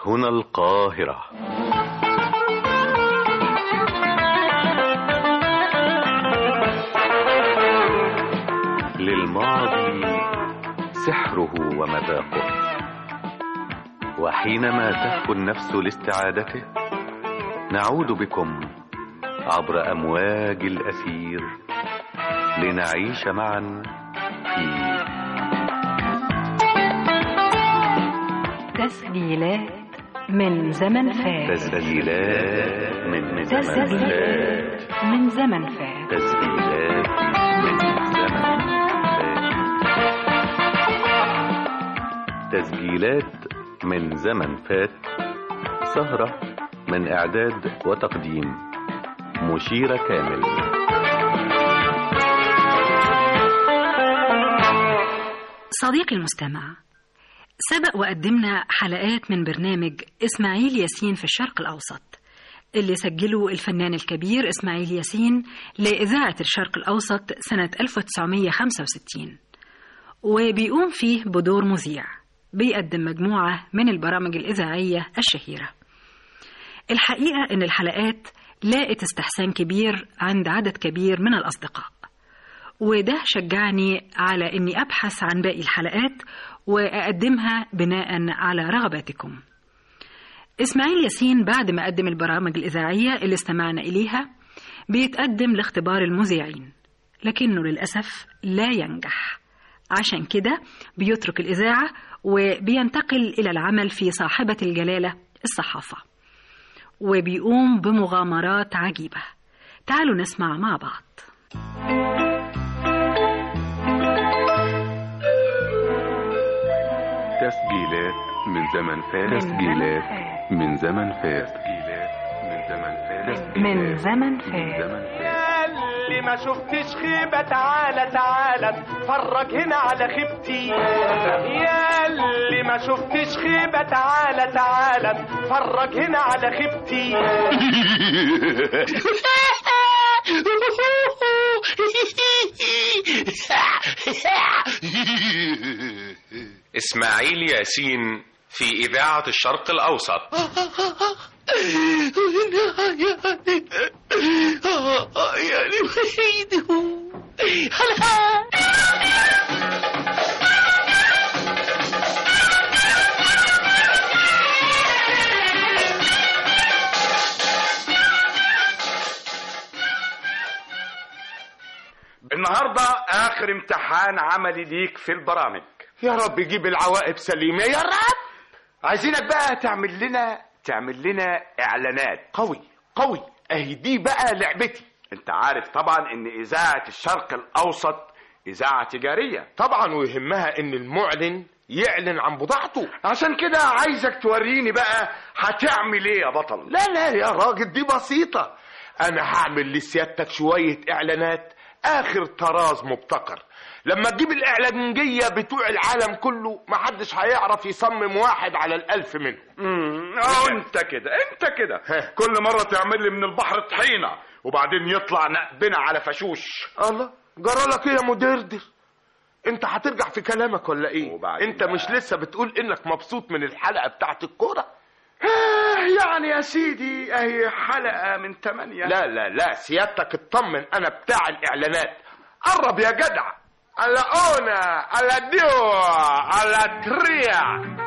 هنا القاهرة للماضي سحره ومذاقه وحينما تهفو النفس لاستعادته نعود بكم عبر أمواج الأثير لنعيش معا في تسجيلات من زمن فات تسجيلات من من زمن فات تسجيلات من زمن فات تسجيلات من زمن فات تسجيلات من زمن فات سهرة من إعداد وتقديم مشيرة كامل صديقي المستمع سبق وقدمنا حلقات من برنامج إسماعيل ياسين في الشرق الأوسط اللي سجله الفنان الكبير إسماعيل ياسين لإذاعة الشرق الأوسط سنة 1965 وبيقوم فيه بدور مذيع بيقدم مجموعة من البرامج الإذاعية الشهيرة الحقيقة إن الحلقات لاقت استحسان كبير عند عدد كبير من الأصدقاء وده شجعني على إني أبحث عن باقي الحلقات وأقدمها بناء على رغباتكم إسماعيل ياسين بعد ما قدم البرامج الإذاعية اللي استمعنا إليها بيتقدم لاختبار المذيعين لكنه للأسف لا ينجح عشان كده بيترك الإذاعة وبينتقل إلى العمل في صاحبة الجلالة الصحافة وبيقوم بمغامرات عجيبة تعالوا نسمع مع بعض تسجيلات من زمن فات تسجيلات من زمن فات تسجيلات من زمن فات من زمن من فات زمن فات اللي ما شفتش خيبة تعالى تعالى اتفرج هنا على خيبتي يا اللي ما شفتش خيبة تعالى تعالى اتفرج هنا على خيبتي إسماعيل ياسين في إذاعة الشرق الأوسط يعني النهارده اخر امتحان عملي ليك في البرامج يا رب جيب العواقب سليمة يا رب عايزينك بقى تعمل لنا تعمل لنا اعلانات قوي قوي اهي دي بقى لعبتي انت عارف طبعا ان اذاعه الشرق الاوسط اذاعه تجاريه طبعا ويهمها ان المعلن يعلن عن بضاعته عشان كده عايزك توريني بقى هتعمل ايه يا بطل لا لا يا راجل دي بسيطة أنا هعمل لسيادتك شوية إعلانات آخر طراز مبتكر لما تجيب الإعلانجية بتوع العالم كله محدش هيعرف يصمم واحد على الألف منهم امم اه انت كده انت كده ها. كل مره تعمل لي من البحر طحينه وبعدين يطلع نقبنا على فشوش الله جرالك ايه يا مدردر انت هترجع في كلامك ولا ايه وبعدين انت بقى؟ مش لسه بتقول انك مبسوط من الحلقة بتاعت الكورة آه يعني يا سيدي اهي حلقه من ثمانية لا لا لا سيادتك اطمن انا بتاع الاعلانات قرب يا جدع على اونا على ديو على تريا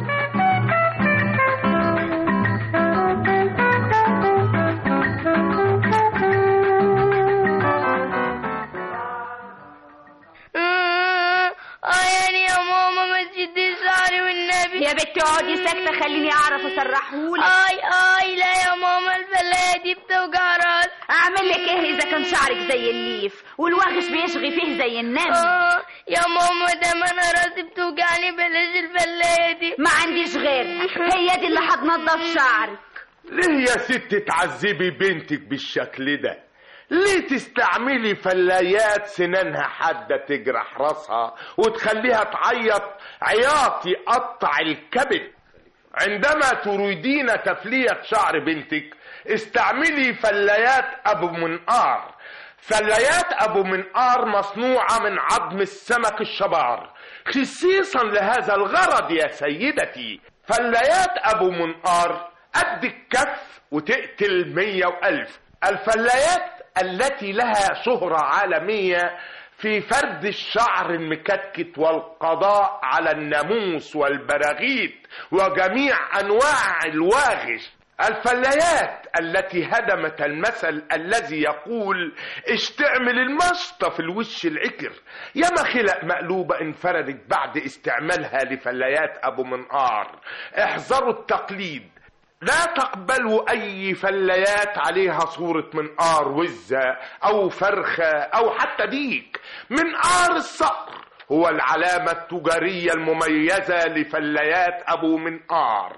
اه يعني يا ماما ما تشديش شعري والنبي يا بنت اقعدي ساكتة خليني اعرف اسرحهولك اي اي لا يا ماما البلاية دي بتوجع راسي اعمل لك ايه اذا كان شعرك زي الليف والوغش بيشغي فيه زي النمل اه يا ماما ده ما انا راسي بتوجعني بلاش البلاية دي ما عنديش غيرها هي دي اللي هتنضف شعرك ليه يا ست تعذبي بنتك بالشكل ده ليه تستعملي فلايات سنانها حادة تجرح راسها وتخليها تعيط عياط يقطع الكبد عندما تريدين تفلية شعر بنتك استعملي فلايات أبو منقار فلايات أبو منقار مصنوعة من عظم السمك الشبار خصيصا لهذا الغرض يا سيدتي فلايات ابو منقار قد الكف وتقتل مية والف الفلايات التي لها شهرة عالمية في فرد الشعر المكتكت والقضاء على الناموس والبراغيث وجميع انواع الواغش الفلايات التي هدمت المثل الذي يقول استعمل المشط في الوش العكر ياما خلق مقلوبة انفردت بعد استعمالها لفلايات ابو منقار احذروا التقليد لا تقبلوا اي فلايات عليها صورة منقار وزة او فرخة او حتى ديك منقار الصقر هو العلامة التجارية المميزة لفلايات ابو منقار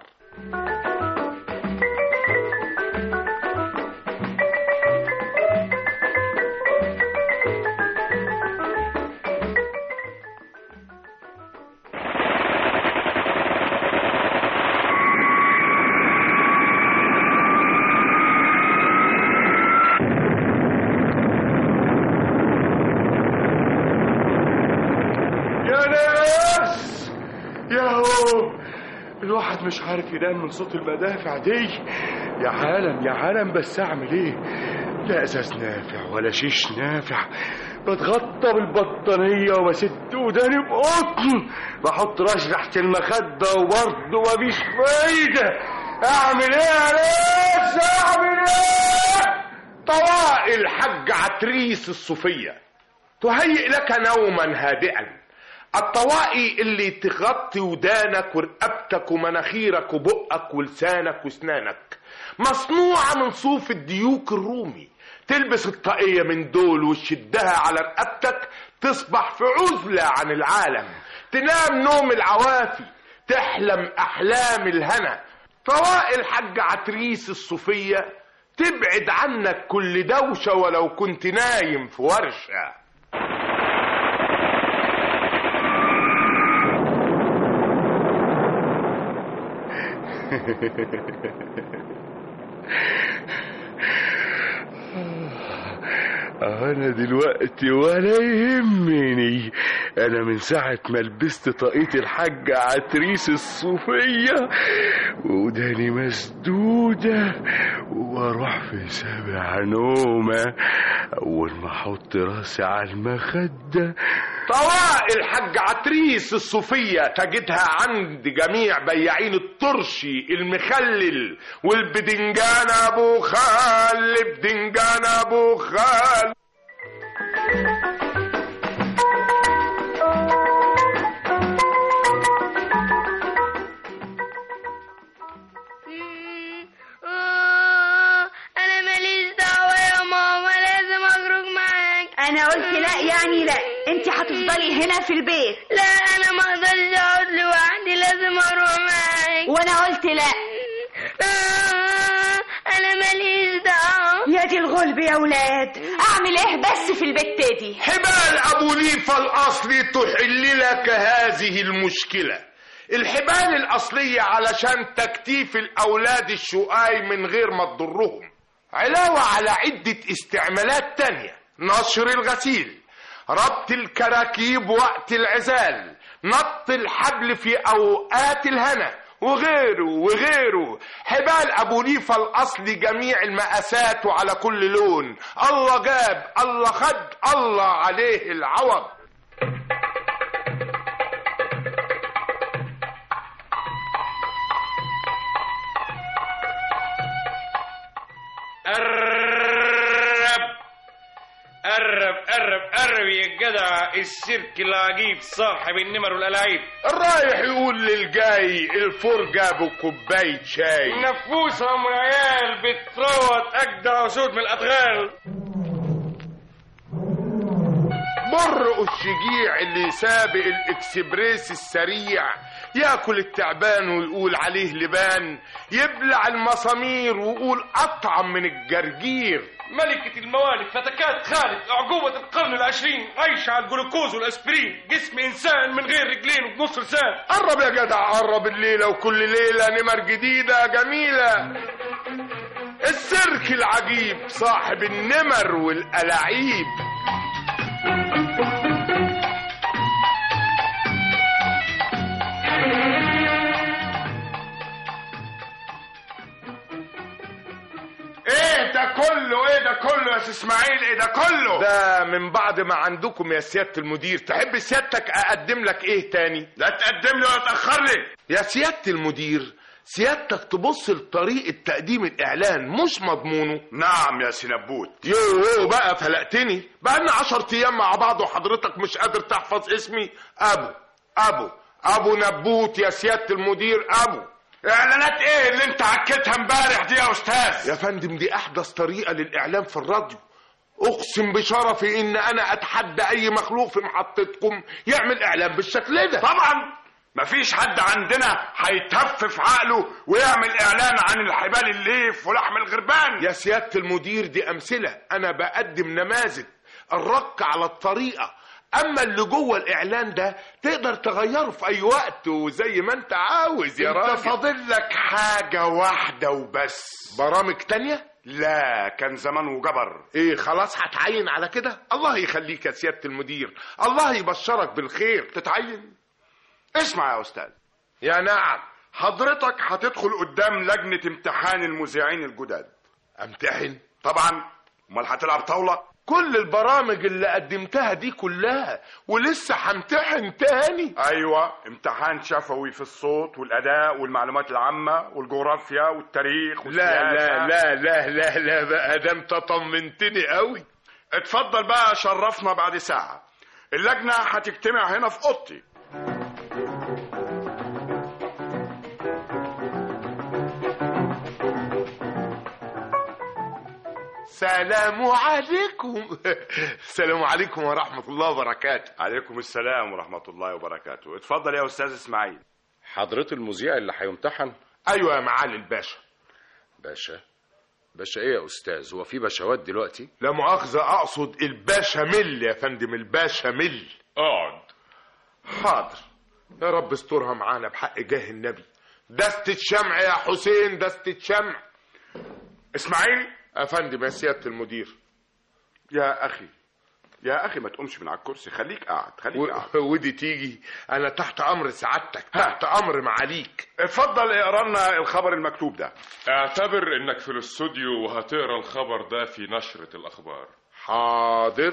يا ناس يا هو الواحد مش عارف ينام من صوت المدافع دي يا عالم يا عالم بس اعمل ايه لا ازاز نافع ولا شيش نافع بتغطى بالبطانية وبسد وداني بقطن بحط راسي تحت المخدة وبرضه مفيش فايدة اعمل ايه يا ناس اعمل ايه طوائل الحاج عتريس الصوفية تهيئ لك نوما هادئا الطوائي اللي تغطي ودانك ورقبتك ومناخيرك وبقك ولسانك واسنانك مصنوعة من صوف الديوك الرومي تلبس الطاقية من دول وتشدها على رقبتك تصبح في عزلة عن العالم تنام نوم العوافي تحلم أحلام الهنا فوائل حج عتريس الصوفية تبعد عنك كل دوشة ولو كنت نايم في ورشة انا دلوقتي ولا يهمني انا من ساعة ما لبست طاقية الحاج عتريس الصوفية وداني مسدودة واروح في سابع نومة اول ما احط راسي على المخدة طوائل الحاج عتريس الصوفية تجدها عند جميع بياعين الطرشي المخلل والبدنجان ابو خال بدنجان ابو خال آه، انا ماليش دعوة يا ماما لازم اخرج معاك انا قلت لا يعني لا انت هتفضلي هنا في البيت لا انا ما اقدرش اقعد لوحدي لازم اروح معاك وانا قلت لا آه، انا ماليش دعوة يا دي الغلب يا ولاد اعمل ايه بس في البت دي حبال ابو ليفا الاصلي تحل لك هذه المشكلة الحبال الاصلية علشان تكتيف الاولاد الشقاي من غير ما تضرهم علاوة على عدة استعمالات تانية نشر الغسيل ربط الكراكيب وقت العزال نط الحبل في اوقات الهنا وغيره وغيره حبال ابو ليفا الاصلي جميع المقاسات وعلى كل لون الله جاب الله خد الله عليه العوض قرب قرب قرب قرب يا جدع السيرك العجيب صاحب النمر والألاعيب الرايح يقول للجاي الفرجة بكوباية شاي نفوسة ام العيال بتروت اجدع صوت من الادغال مرقوا الشجيع اللي سابق الاكسبريس السريع ياكل التعبان ويقول عليه لبان يبلع المسامير ويقول اطعم من الجرجير ملكة الموالد فتكات خالد أعجوبة القرن العشرين عايشة على الجلوكوز والأسبرين جسم إنسان من غير رجلين وبنص لسان قرب يا جدع قرب الليلة وكل ليلة نمر جديدة جميلة السيرك العجيب صاحب النمر والألاعيب ده كله ايه ده كله يا سي اسماعيل ايه ده كله ده من بعد ما عندكم يا سيادة المدير تحب سيادتك اقدم لك ايه تاني لا تقدم لي ولا تاخر لي يا سيادة المدير سيادتك تبص لطريقة تقديم الإعلان مش مضمونه نعم يا سي نبوت يو بقى فلقتني بقى لنا عشر أيام مع بعض وحضرتك مش قادر تحفظ اسمي أبو أبو أبو نبوت يا سيادة المدير أبو اعلانات ايه اللي انت عكيتها امبارح دي يا استاذ يا فندم دي أحدث طريقة للإعلان في الراديو أقسم بشرفي إن أنا أتحدى أي مخلوق في محطتكم يعمل إعلان بالشكل ده طبعا مفيش حد عندنا هيتهفف عقله ويعمل اعلان عن الحبال الليف ولحم الغربان يا سيادة المدير دي أمثلة أنا بقدم نماذج الرك على الطريقة أما اللي جوه الإعلان ده تقدر تغيره في أي وقت وزي ما أنت عاوز يا انت راجل فاضل لك حاجة واحدة وبس برامج تانية؟ لا كان زمان وجبر إيه خلاص هتعين على كده؟ الله يخليك يا سيادة المدير الله يبشرك بالخير تتعين اسمع يا استاذ يا نعم حضرتك هتدخل قدام لجنة امتحان المذيعين الجداد أمتحن طبعا امال هتلعب طاولة كل البرامج اللي قدمتها دي كلها ولسه همتحن تاني ايوه امتحان شفوي في الصوت والاداء والمعلومات العامه والجغرافيا والتاريخ لا والسياسة. لا لا لا لا لا بقى ده انت طمنتني قوي اتفضل بقى شرفنا بعد ساعه اللجنه هتجتمع هنا في اوضتي سلام عليكم السلام عليكم ورحمة الله وبركاته عليكم السلام ورحمه الله وبركاته اتفضل يا استاذ اسماعيل حضرة المذيع اللي هيمتحن أيوة يا معالي الباشا باشا باشا ايه يا استاذ هو في باشوات دلوقتي لا مؤاخذة أقصد الباشا مل يا فندم الباشا مل اقعد حاضر يا رب استرها معانا بحق جاه النبي دستة شمع يا حسين دستة شمع اسماعيل يا فندم يا سيادة المدير يا اخي يا اخي ما تقومش من على الكرسي خليك قاعد خليك و... قاعد ودي تيجي أنا تحت أمر سعادتك تحت أمر معاليك اتفضل اقرا لنا الخبر المكتوب ده اعتبر انك في الاستوديو وهتقرا الخبر ده في نشرة الاخبار حاضر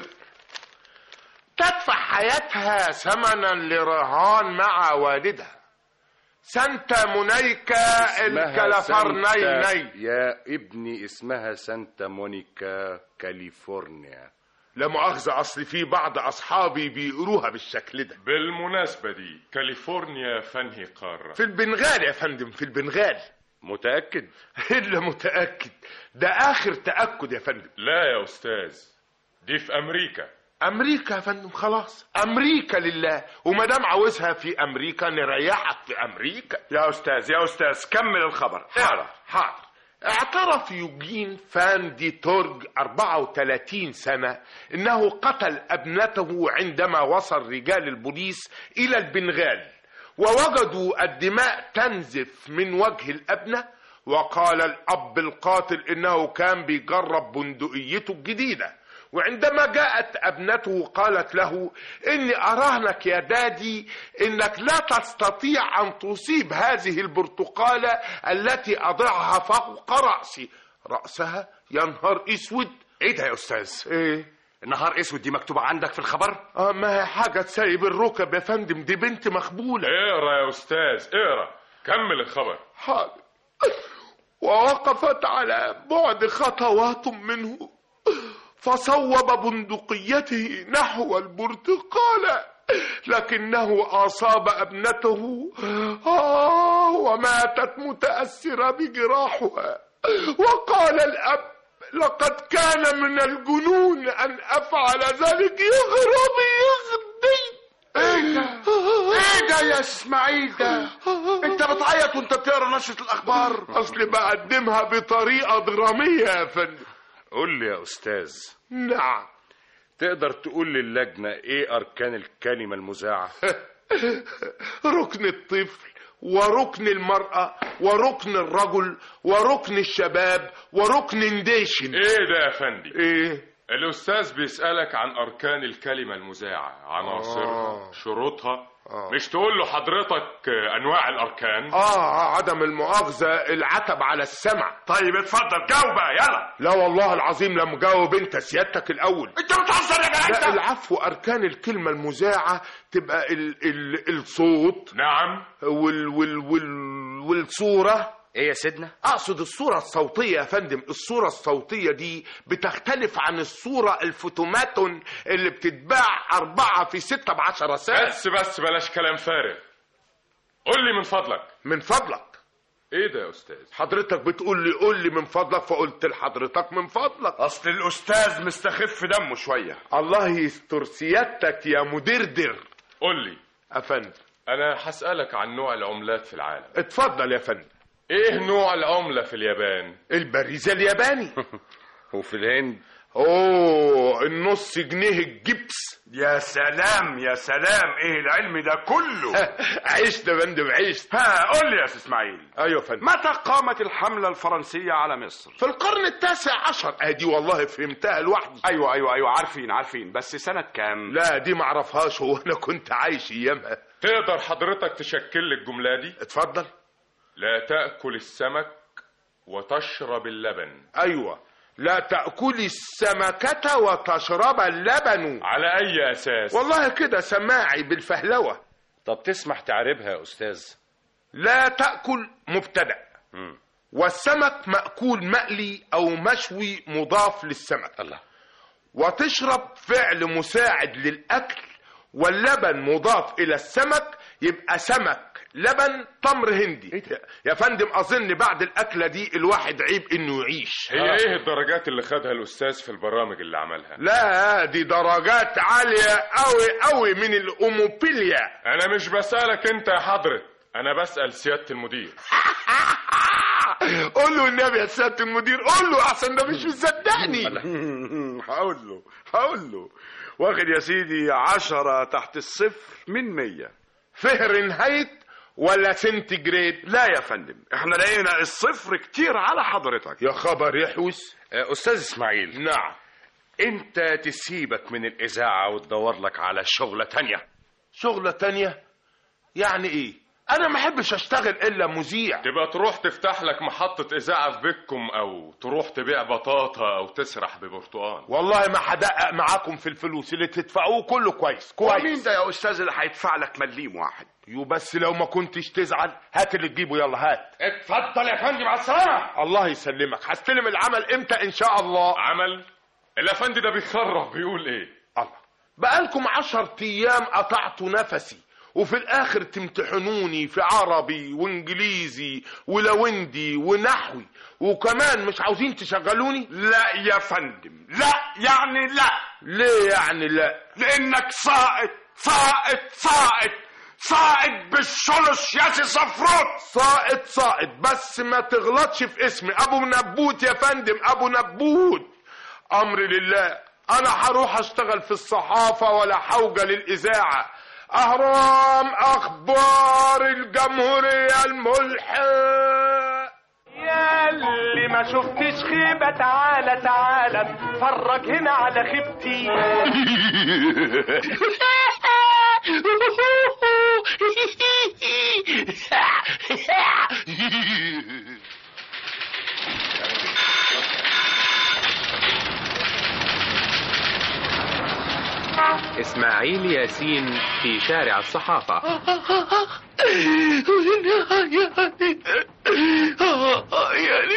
تدفع حياتها ثمنا لرهان مع والدها سانتا مونيكا الكاليفورنيني سانتا- يا ابني اسمها سانتا مونيكا كاليفورنيا لا مؤاخذة أصل في بعض أصحابي بيقروها بالشكل ده بالمناسبة دي كاليفورنيا فانهي قارة في البنغال يا فندم في البنغال متأكد إلا متأكد ده آخر تأكد يا فندم لا يا استاذ دي في امريكا أمريكا يا فندم خلاص أمريكا لله وما دام عاوزها في أمريكا نريحك في أمريكا يا استاذ يا استاذ كمل الخبر حاضر حاضر اعترف يوجين فان دي تورج 34 سنة انه قتل ابنته عندما وصل رجال البوليس الى البنغال ووجدوا الدماء تنزف من وجه الابنة وقال الاب القاتل انه كان بيجرب بندقيته الجديدة وعندما جاءت ابنته قالت له اني اراهنك يا دادي انك لا تستطيع ان تصيب هذه البرتقاله التي اضعها فوق راسي راسها يا نهار اسود ايه ده يا استاذ ايه النهار اسود دي مكتوبه عندك في الخبر اه ما هي حاجه تسيب الركب يا فندم دي بنت مخبوله اقرا يا استاذ اقرا كمل الخبر حاضر ووقفت على بعد خطوات منه فصوب بندقيته نحو البرتقالة لكنه أصاب ابنته آه وماتت متأثرة بجراحها وقال الأب لقد كان من الجنون أن أفعل ذلك يغرب يغدي ايه ده ايه ده يا اسماعيل ده انت بتعيط وانت بتقرا نشره الاخبار أصل بقدمها بطريقة درامية يا فندم قول لي يا استاذ نعم تقدر تقول للجنة ايه اركان الكلمة المذاعة ركن الطفل وركن المرأة وركن الرجل وركن الشباب وركن نديشن ايه ده يا فندي ايه الأستاذ بيسألك عن أركان الكلمة المذاعة عناصرها آه. شروطها آه. مش تقول له حضرتك أنواع الأركان اه عدم المؤاخذة العتب على السمع طيب اتفضل جاوب بقى يلا لا والله العظيم لما جاوب انت سيادتك الاول انت بتهزر يا لا جدع انت العفو اركان الكلمة المذاعة تبقى ال ال الصوت نعم وال وال وال والصورة ايه يا سيدنا اقصد الصورة الصوتية يا فندم الصورة الصوتية دي بتختلف عن الصورة الفوتوماتون اللي بتتباع أربعة في ستة بعشرة سنة بس بس بلاش كلام فارغ قول لي من فضلك من فضلك ايه ده يا أستاذ حضرتك بتقول لي قول لي من فضلك فقلت لحضرتك من فضلك اصل الاستاذ مستخف دمه شويه الله يستر سيادتك يا مدردر قول لي افندم أنا هسألك عن نوع العملات في العالم اتفضل يا فندم ايه نوع العملة في اليابان البريزة الياباني وفي الهند اوه النص جنيه الجبس يا سلام يا سلام ايه العلم ده كله عشت يا فندم عشت ها قول لي يا استاذ اسماعيل ايوه يا فندم متى قامت الحملة الفرنسية على مصر؟ في القرن التاسع عشر ادي والله فهمتها لوحدي ايوه ايوه ايوه عارفين عارفين بس سنة كام؟ لا دي معرفهاش هو انا كنت عايش ايامها تقدر حضرتك تشكل لي الجملة دي اتفضل لا تأكل السمك وتشرب اللبن ايوه لا تأكلي السمكة وتشرب اللبن على أي أساس والله كده سماعي بالفهلوة طب تسمح تعربها يا استاذ لا تأكل مبتدأ مم. والسمك مأكول مقلي أو مشوي مضاف للسمك الله وتشرب فعل مساعد للأكل واللبن مضاف إلى السمك يبقى سمك لبن تمر هندي يا فندم أظن بعد الأكلة دي الواحد عيب إنه يعيش هي ايه الدرجات اللي خدها الأستاذ في البرامج اللي عملها لا دي درجات عالية أوي أوي من الأوموبيليا أنا مش بسألك أنت يا حضرة أنا بسأل سيادة المدير قول له النبي يا سيادة المدير قول له أحسن ده مش مصدقني هقول له هقول له واخد يا سيدي عشرة تحت الصفر من مية فهرنهايت ولا سنتيجريد لا يا فندم احنا لقينا الصفر كتير على حضرتك يا خبر يحوس آه، استاذ اسماعيل نعم انت تسيبك من الاذاعه وتدور لك على شغله تانية شغلة تانية يعني ايه انا ما احبش اشتغل الا مذيع تبقى تروح تفتح لك محطة إذاعة في بيتكم أو تروح تبيع بطاطا أو تسرح ببرتقال والله ما هدقق معاكم في الفلوس اللي تدفعوه كله كويس ومين كويس ده يا استاذ اللي هيدفع لك مليم واحد يو بس لو ما كنتش تزعل هات اللي تجيبه يلا هات اتفضل يا فندم على السلامة الله يسلمك هستلم العمل امتى ان شاء الله عمل الأفندي ده بيخرف بيقول إيه الله بقالكم عشر ايام قطعتوا نفسي وفي الاخر تمتحنوني في عربي وانجليزي ولوندي ونحوي وكمان مش عاوزين تشغلوني لا يا فندم لا يعني لا ليه يعني لا لانك ساقط ساقط ساقط ساقط بالشلش يا سي صفروت ساقط ساقط بس ما تغلطش في اسمي ابو نبوت يا فندم ابو نبوت امري لله انا هروح اشتغل في الصحافة ولا حوجة للاذاعة اهرام اخبار الجمهورية الملحق يا اللي ما شفتش خيبة تعالى تعالى اتفرج هنا على خيبتي إسماعيل ياسين في شارع الصحافة يعني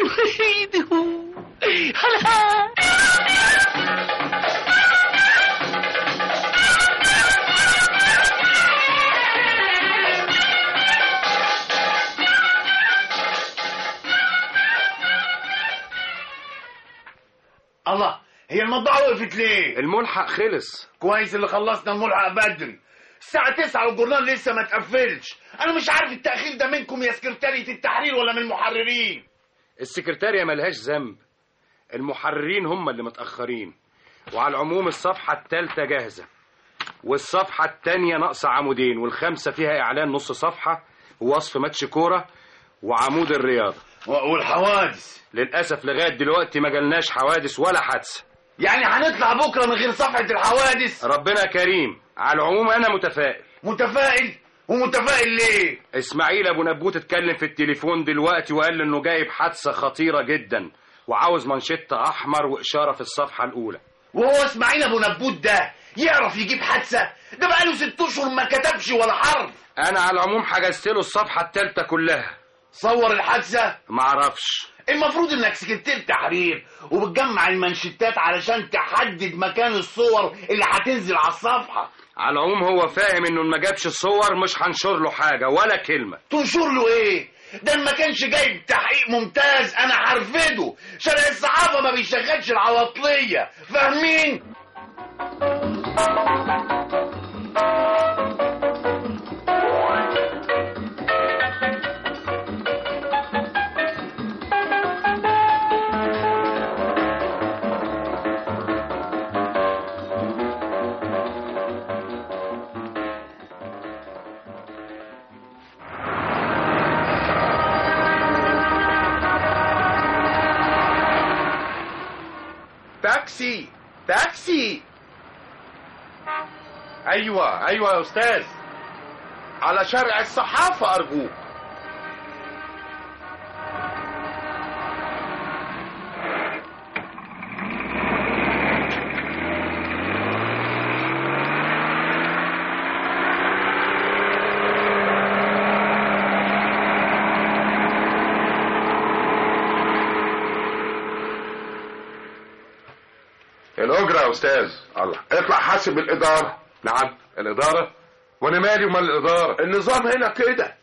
الله هي المطبعة وقفت ليه؟ الملحق خلص كويس اللي خلصنا الملحق بدري الساعة 9 والجورنال لسه ما تقفلش أنا مش عارف التأخير ده منكم يا سكرتارية التحرير ولا من المحررين السكرتارية ملهاش ذنب المحررين هم اللي متأخرين وعلى العموم الصفحة التالتة جاهزة والصفحة التانية ناقصة عمودين والخامسة فيها إعلان نص صفحة ووصف ماتش كورة وعمود الرياضة والحوادث للأسف لغاية دلوقتي ما جالناش حوادث ولا حادثة يعني هنطلع بكره من غير صفحه الحوادث ربنا كريم على العموم انا متفائل متفائل ومتفائل ليه اسماعيل ابو نبوت اتكلم في التليفون دلوقتي وقال انه جايب حادثه خطيره جدا وعاوز منشطه احمر واشاره في الصفحه الاولى وهو اسماعيل ابو نبوت ده يعرف يجيب حادثه ده بقاله ست اشهر ما كتبش ولا حرف انا على العموم حجزت له الصفحه الثالثه كلها صور الحادثه معرفش المفروض انك سكرتير تحرير وبتجمع المنشتات علشان تحدد مكان الصور اللي هتنزل على الصفحه على العموم هو فاهم انه ما جابش الصور مش هنشر له حاجه ولا كلمه تنشر له ايه ده ما كانش جايب تحقيق ممتاز انا هرفده شارع الصحافه ما بيشغلش العواطليه فاهمين تاكسي تاكسي ايوه ايوه يا استاذ على شارع الصحافة أرجوك الأجرة يا أستاذ الله اطلع حاسب الإدارة نعم الإدارة وأنا مالي ومال الإدارة النظام هنا كده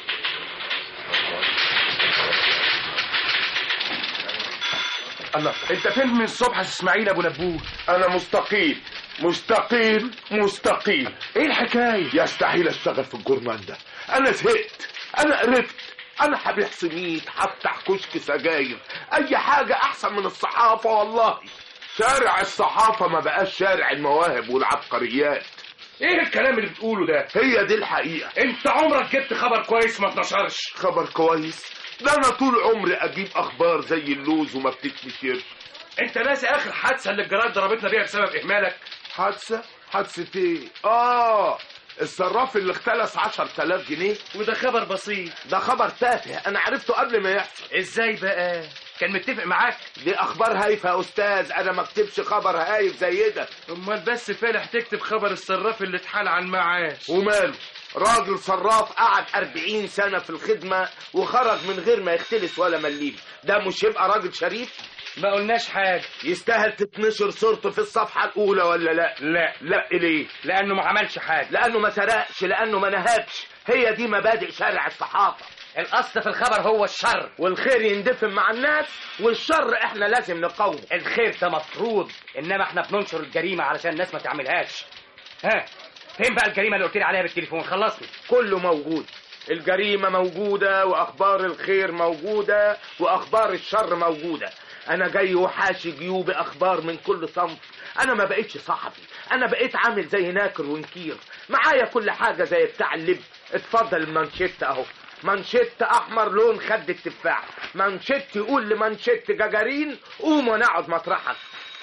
الله انت فين من الصبح يا اسماعيل ابو نبوت أنا مستقيل مستقيل مستقيل ايه الحكايه يستحيل اشتغل في الجورنال ده انا زهقت انا قرفت انا هبيع سميد هفتح كشك سجاير اي حاجه احسن من الصحافه والله شارع الصحافه ما بقاش شارع المواهب والعبقريات ايه الكلام اللي بتقوله ده هي دي الحقيقه انت عمرك جبت خبر كويس ما اتنشرش خبر كويس ده انا طول عمري اجيب اخبار زي اللوز وما بتتنشرش انت ناسي اخر حادثه اللي الجرايد ضربتنا بيها بسبب اهمالك حادثه حادثه ايه اه الصراف اللي اختلس 10000 جنيه وده خبر بسيط ده خبر تافه انا عرفته قبل ما يحصل ازاي بقى كان متفق معاك دي اخبار هايفه يا استاذ انا ما اكتبش خبر هايف زي ده امال بس فالح تكتب خبر الصراف اللي اتحال عن معاش وماله راجل صراف قعد 40 سنه في الخدمه وخرج من غير ما يختلس ولا مليم ده مش يبقى راجل شريف ما قلناش حاجه يستاهل تتنشر صورته في الصفحه الاولى ولا لا لا لا ليه لانه ما عملش حاجه لانه ما سرقش لانه ما نهبش هي دي مبادئ شارع الصحافه الاصل في الخبر هو الشر والخير يندفن مع الناس والشر احنا لازم نقاومه الخير ده مفروض انما احنا بننشر الجريمه علشان الناس ما تعملهاش ها فين بقى الجريمه اللي قلت لي عليها بالتليفون خلصني كله موجود الجريمه موجوده واخبار الخير موجوده واخبار الشر موجوده انا جاي وحاشي جيوبي اخبار من كل صنف انا ما بقيتش صحفي انا بقيت عامل زي ناكر ونكير معايا كل حاجه زي بتاع اللب اتفضل المانشيت اهو مانشيت احمر لون خد التفاح مانشيت يقول لمانشيت جاجارين قوم ونقعد مطرحك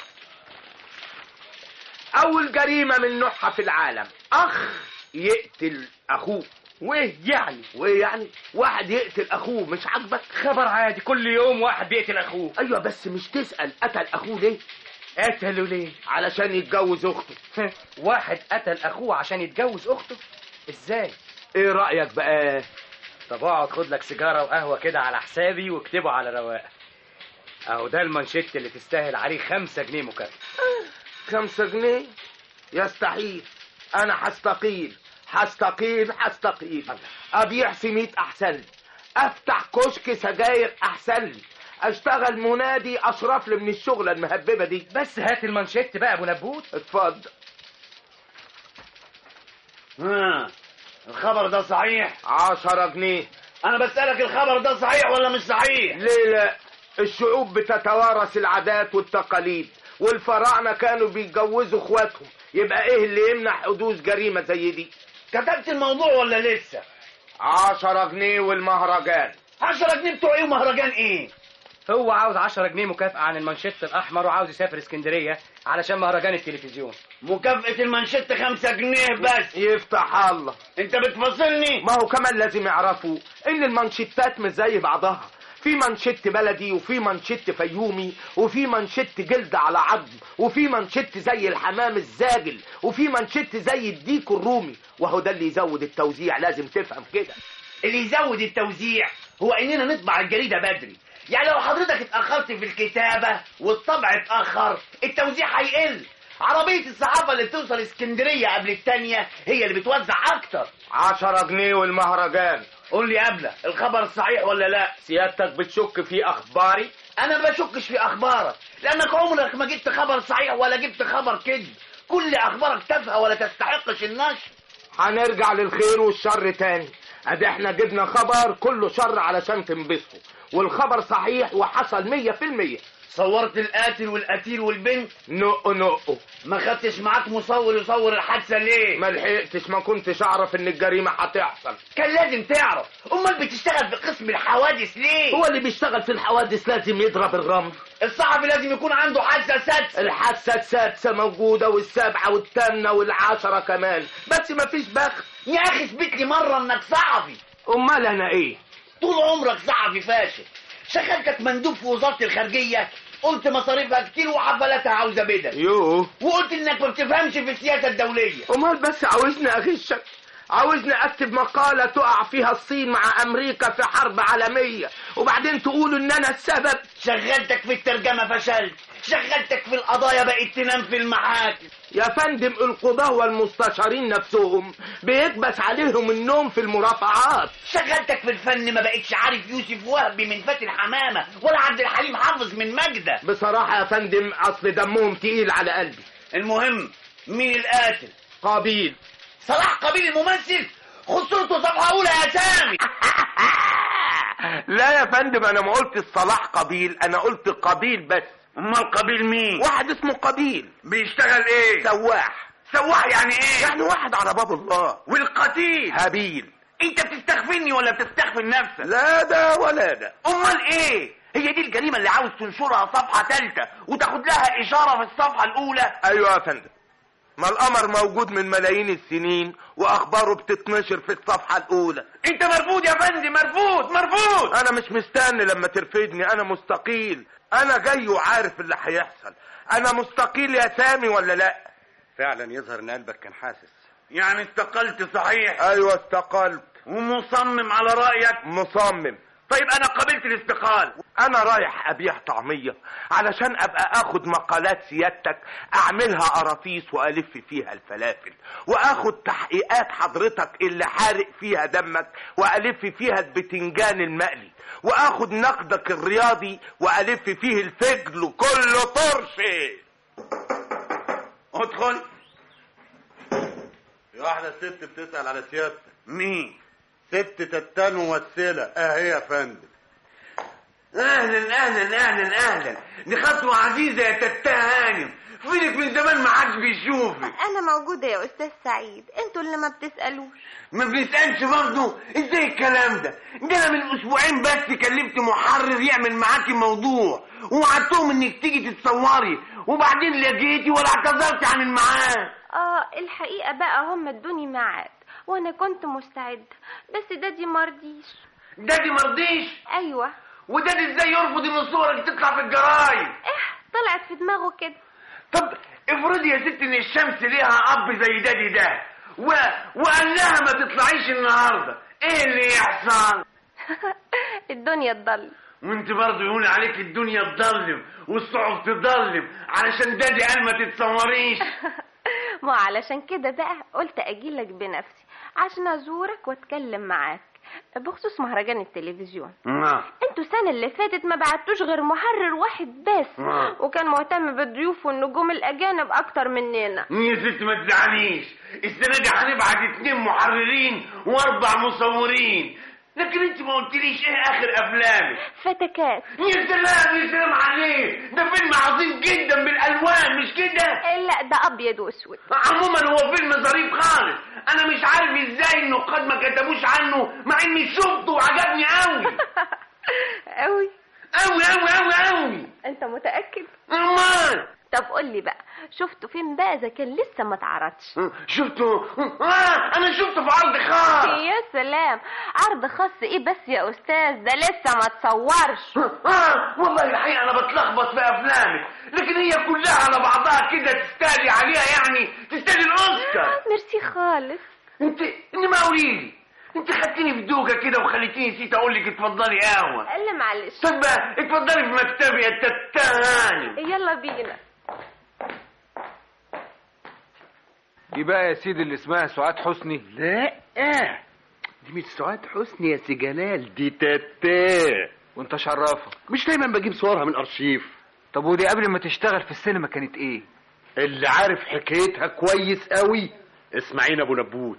اول جريمه من نوعها في العالم اخ يقتل اخوه وايه يعني وايه يعني واحد يقتل اخوه مش عاجبك خبر عادي كل يوم واحد بيقتل اخوه ايوه بس مش تسال قتل اخوه ليه قتله ليه علشان يتجوز اخته واحد قتل اخوه عشان يتجوز اخته ازاي ايه رايك بقى طب اقعد خد لك سيجاره وقهوه كده على حسابي واكتبه على رواق اهو ده المانشيت اللي تستاهل عليه خمسة جنيه مكافأة خمسة جنيه يستحيل انا هستقيل هستقيل هستقيل ابيع سميت احسن لي افتح كشك سجاير احسن لي اشتغل منادي اشرف لي من الشغله المهببه دي بس هات المانشيت بقى ابو نبوت اتفضل ها الخبر ده صحيح عشرة جنيه انا بسألك الخبر ده صحيح ولا مش صحيح ليه لا الشعوب بتتوارث العادات والتقاليد والفراعنة كانوا بيتجوزوا اخواتهم يبقى ايه اللي يمنع حدوث جريمة زي دي كتبت الموضوع ولا لسه عشرة جنيه والمهرجان عشرة جنيه بتوع ايه ومهرجان ايه هو عاوز 10 جنيه مكافأة عن المانشيت الأحمر وعاوز يسافر اسكندرية علشان مهرجان التلفزيون مكافأة المانشيت خمسة جنيه بس يفتح الله انت بتفصلني ما هو كمان لازم يعرفوا ان المانشيتات مش زي بعضها في مانشيت بلدي وفي مانشيت فيومي وفي مانشيت جلد على عظم وفي مانشيت زي الحمام الزاجل وفي مانشيت زي الديك الرومي وهو ده اللي يزود التوزيع لازم تفهم كده اللي يزود التوزيع هو اننا نطبع الجريدة بدري يعني لو حضرتك اتأخرت في الكتابة والطبع اتأخر التوزيع هيقل عربية الصحافة اللي بتوصل اسكندرية قبل التانية هي اللي بتوزع أكتر عشرة جنيه والمهرجان قول لي قبله الخبر صحيح ولا لا سيادتك بتشك في أخباري أنا ما بشكش في أخبارك لأنك عمرك ما جبت خبر صحيح ولا جبت خبر كذب كل أخبارك تافهة ولا تستحقش النشر هنرجع للخير والشر تاني ادي احنا جبنا خبر كله شر علشان تنبسطوا والخبر صحيح وحصل مية في المية صورت القاتل والقتيل والبنت نقو نقو ما خدتش معاك مصور يصور الحادثة ليه ما لحقتش ما كنتش اعرف ان الجريمة هتحصل كان لازم تعرف امال بتشتغل في قسم الحوادث ليه هو اللي بيشتغل في الحوادث لازم يضرب الرمل الصحفي لازم يكون عنده حادثة سادسة الحادثة السادسة موجودة والسابعة والثامنة والعشرة كمان بس ما فيش بخت يا اخي اثبت لي مرة انك صحفي امال انا ايه طول عمرك صحفي فاشل شغلتك مندوب في وزارة الخارجية قلت مصاريفها كتير وحفلاتها عاوزة بدل يوه وقلت انك ما بتفهمش في السياسة الدولية امال بس عاوزني اغشك عاوزني اكتب مقالة تقع فيها الصين مع امريكا في حرب عالمية وبعدين تقولوا ان انا السبب شغلتك في الترجمة فشلت شغلتك في القضايا بقيت تنام في المحاكم يا فندم القضاة والمستشارين نفسهم بيكبس عليهم النوم في المرافعات شغلتك في الفن ما بقتش عارف يوسف وهبي من فاتن حمامة ولا عبد الحليم حافظ من مجدة بصراحة يا فندم اصل دمهم تقيل على قلبي المهم مين القاتل قابيل صلاح قابيل الممثل خد صورته صفحة أولى يا سامي لا يا فندم انا ما قلت الصلاح قبيل انا قلت قبيل بس امال قبيل مين واحد اسمه قبيل بيشتغل ايه سواح سواح يعني ايه يعني واحد على باب الله والقتيل هابيل انت بتستخفني ولا بتستخفي نفسك لا ده ولا ده امال ايه هي دي الجريمة اللي عاوز تنشرها صفحة ثالثة وتاخد لها إشارة في الصفحة الأولى ايوه يا فندم ما القمر موجود من ملايين السنين واخباره بتتنشر في الصفحة الاولى انت مرفوض يا فندم مرفوض مرفوض انا مش مستني لما ترفدني انا مستقيل انا جاي وعارف اللي هيحصل انا مستقيل يا سامي ولا لا فعلا يظهر ان قلبك كان حاسس يعني استقلت صحيح ايوه استقلت ومصمم على رأيك مصمم طيب انا قبلت الاستقالة انا رايح ابيع طعمية علشان ابقى اخد مقالات سيادتك اعملها قراطيس والف فيها الفلافل واخد تحقيقات حضرتك اللي حارق فيها دمك والف فيها البتنجان المقلي واخد نقدك الرياضي والف فيه الفجل كله طرش ادخل في واحدة ست بتسأل على سيادتك مين ست تتان ممثلة اهي يا فندم اهلا اهلا اهلا اهلا دي خطوة عزيزة يا تتا هانم فينك من زمان ما حدش بيشوفك انا موجودة يا استاذ سعيد انتوا اللي ما بتسألوش ما بنسألش برضه ازاي الكلام ده ده انا من اسبوعين بس كلمت محرر يعمل معاكي موضوع ووعدتهم انك تيجي تتصوري وبعدين لا جيتي ولا اعتذرتي عن الميعاد اه الحقيقة بقى هم ادوني ميعاد وانا كنت مستعد بس دادي مرضيش دادي مرضيش ايوه ودادي ازاي يرفض ان صورك تطلع في الجرايد ايه طلعت في دماغه كده طب افرضي يا ست ان الشمس ليها اب زي دادي ده و... وقال لها ما تطلعيش النهارده ايه اللي يحصل الدنيا تضل وانت برضه يقول عليك الدنيا تضلم والصحف تضلم علشان دادي قال ما تتصوريش ما علشان كده بقى قلت اجيلك بنفسي عشان ازورك واتكلم معاك بخصوص مهرجان التلفزيون نعم انتوا السنة اللي فاتت ما بعتوش غير محرر واحد بس نعم. وكان مهتم بالضيوف والنجوم الأجانب أكتر مننا يا ست ما تزعليش السنة دي هنبعت اتنين محررين واربع مصورين لكن انت ما قلتليش ايه اخر افلامك فتكات يا سلام يا سلام عليك ده فيلم عظيم جدا بالالوان مش كده لا ده ابيض واسود عموما هو فيلم ظريف خالص انا مش عارف ازاي النقاد ما كتبوش عنه مع اني شفته وعجبني قوي قوي قوي قوي قوي قوي انت متاكد امال طب قول لي بقى شفته فين بقى اذا كان لسه ما اتعرضش شفته آه انا شفته في عرض خاص يا سلام عرض خاص ايه بس يا استاذ ده لسه ما اتصورش آه والله الحقيقه انا بتلخبط في افلامك لكن هي كلها على بعضها كده تستاهلي عليها يعني تستاهلي الاوسكار ميرسي خالص انت انما قولي لي انت خدتيني في دوكه كده وخليتيني نسيت اقول لك اتفضلي قهوه قال معلش طب بقى اتفضلي في مكتبي يا تتاني يلا بينا دي بقى يا سيدي اللي اسمها سعاد حسني لا اه دي مش سعاد حسني يا سي جلال دي تاتا وانت شرافه مش دايما بجيب صورها من ارشيف طب ودي قبل ما تشتغل في السينما كانت ايه اللي عارف حكايتها كويس قوي اسماعيل ابو نبوت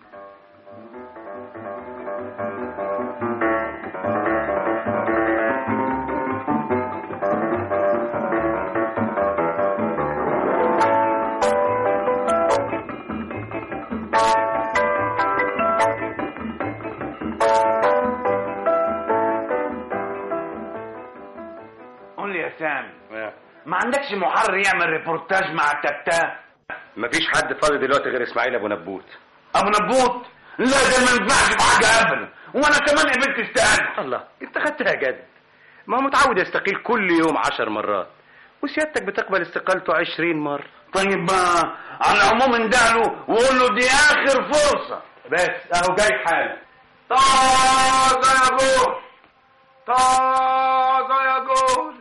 قول لي يا سامي ما عندكش محرر يعمل ريبورتاج مع التتا مفيش حد فاضي دلوقتي غير اسماعيل ابو نبوت ابو نبوت لا ده ما ينفعش في حاجه ابدا وانا كمان قبلت استقالتي الله انت خدتها جد ما هو متعود يستقيل كل يوم عشر مرات وسيادتك بتقبل استقالته عشرين مرة طيب بقى على العموم اندهله وقول له دي اخر فرصه بس اهو جاي حالا طازه يا جول طازه يا جول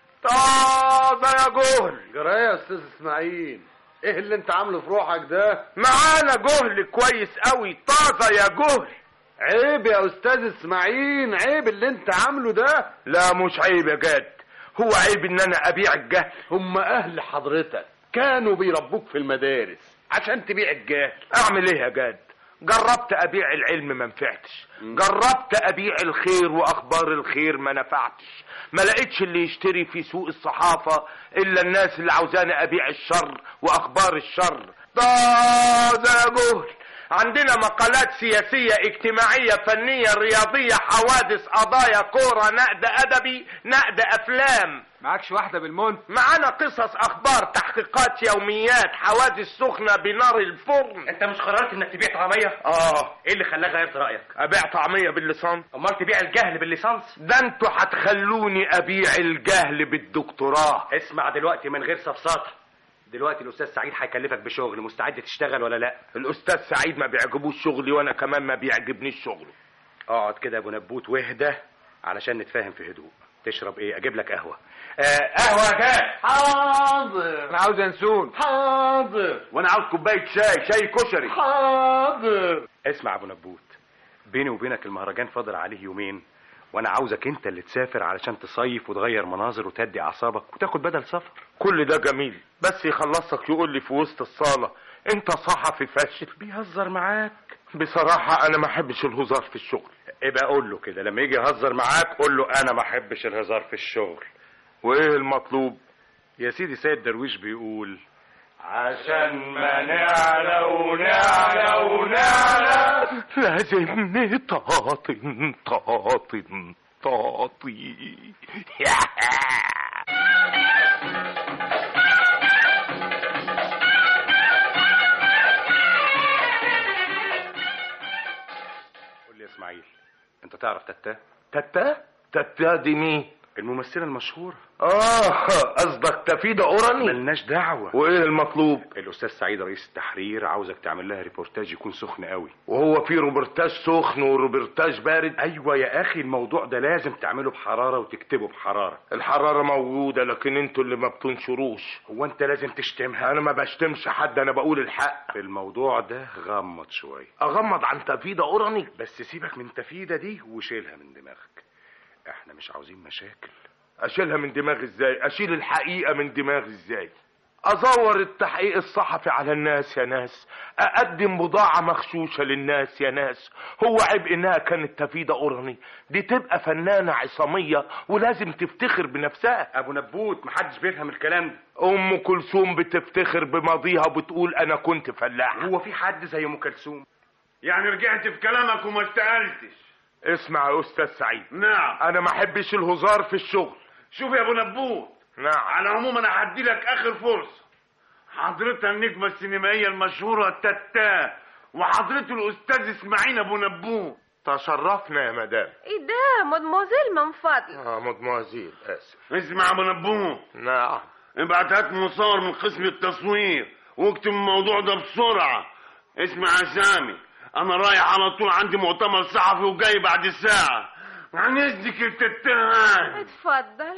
طازه يا جول جرايه يا استاذ اسماعيل ايه اللي انت عامله في روحك ده معانا جهل كويس قوي طازه يا جهل عيب يا استاذ اسماعيل عيب اللي انت عامله ده لا مش عيب يا جد هو عيب ان انا ابيع الجهل هم اهل حضرتك كانوا بيربوك في المدارس عشان تبيع الجهل اعمل ايه يا جد جربت ابيع العلم ما نفعتش جربت ابيع الخير واخبار الخير ما نفعتش ما لقيتش اللي يشتري في سوق الصحافة الا الناس اللي عاوزاني ابيع الشر واخبار الشر ده ده يا جهل عندنا مقالات سياسية اجتماعية فنية رياضية حوادث قضايا كورة نقد ادبي نقد افلام معكش واحدة بالمنت معانا قصص اخبار تحقيقات يوميات حوادث سخنة بنار الفرن انت مش قررت انك تبيع طعمية اه ايه اللي خلاك غيرت رايك ابيع طعمية بالليسانس امال تبيع الجهل بالليسانس ده انتوا هتخلوني ابيع الجهل بالدكتوراه اسمع دلوقتي من غير سفسطه دلوقتي الاستاذ سعيد هيكلفك بشغل مستعد تشتغل ولا لا الاستاذ سعيد ما بيعجبوش شغلي وانا كمان ما بيعجبنيش شغله اقعد كده يا ابو نبوت واهدى علشان نتفاهم في هدوء تشرب ايه اجيب لك قهوه آه قهوه يا جاد حاضر انا عاوز ينسون حاضر وانا عاوز كوبايه شاي شاي كشري حاضر اسمع يا ابو نبوت بيني وبينك المهرجان فاضل عليه يومين وانا عاوزك انت اللي تسافر علشان تصيف وتغير مناظر وتهدي اعصابك وتاخد بدل سفر كل ده جميل بس يخلصك يقول لي في وسط الصالة انت صحفي فاشل بيهزر معاك بصراحة انا ما احبش الهزار في الشغل ابقى قول له كده لما يجي يهزر معاك قول له انا ما احبش الهزار في الشغل وايه المطلوب يا سيدي سيد درويش بيقول عشان ما نعلى ونعلى ونعلى لازم نطاطن طاطن طاطي قول لي يا اسماعيل انت تعرف تتا تتا تتا دي مين الممثله المشهوره اه قصدك تفيدة اوراني ملناش دعوه وايه المطلوب الاستاذ سعيد رئيس التحرير عاوزك تعمل لها ريبورتاج يكون سخن قوي وهو في روبرتاج سخن وروبرتاج بارد ايوه يا اخي الموضوع ده لازم تعمله بحراره وتكتبه بحراره الحرارة موجودة لكن انتوا اللي ما بتنشروش هو انت لازم تشتمها انا ما بشتمش حد انا بقول الحق الموضوع ده غمض شويه اغمض عن تفيدة اوراني بس سيبك من تفيدة دي وشيلها من دماغك احنا مش عاوزين مشاكل اشيلها من دماغي ازاي اشيل الحقيقة من دماغي ازاي ازور التحقيق الصحفي على الناس يا ناس اقدم بضاعة مغشوشة للناس يا ناس هو عيب انها كانت تفيدة اوراني دي تبقى فنانة عصامية ولازم تفتخر بنفسها ابو نبوت محدش بيفهم الكلام ده ام كلثوم بتفتخر بماضيها وبتقول انا كنت فلاح هو في حد زي ام كلثوم يعني رجعت في كلامك وما استقلتش اسمع يا استاذ سعيد نعم انا ما احبش الهزار في الشغل شوف يا ابو نبوت نعم على العموم انا هدي لك اخر فرصه حضرتها النجمه السينمائيه المشهوره تتا وحضرته الاستاذ اسماعيل ابو نبوت تشرفنا يا مدام ايه ده مدموزيل من فضلك اه مدموزيل اسف اسمع يا ابو نبوت نعم ابعت هات مصور من قسم التصوير واكتب الموضوع ده بسرعه اسمع يا سامي انا رايح على طول عندي مؤتمر صحفي وجاي بعد ساعه عن اذنك يا تتهان اتفضل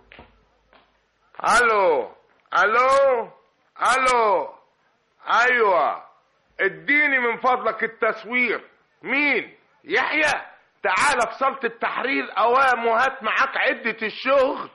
الو الو الو ايوه اديني من فضلك التصوير مين يحيى تعال في صالة التحرير اوام وهات معاك عدة الشغل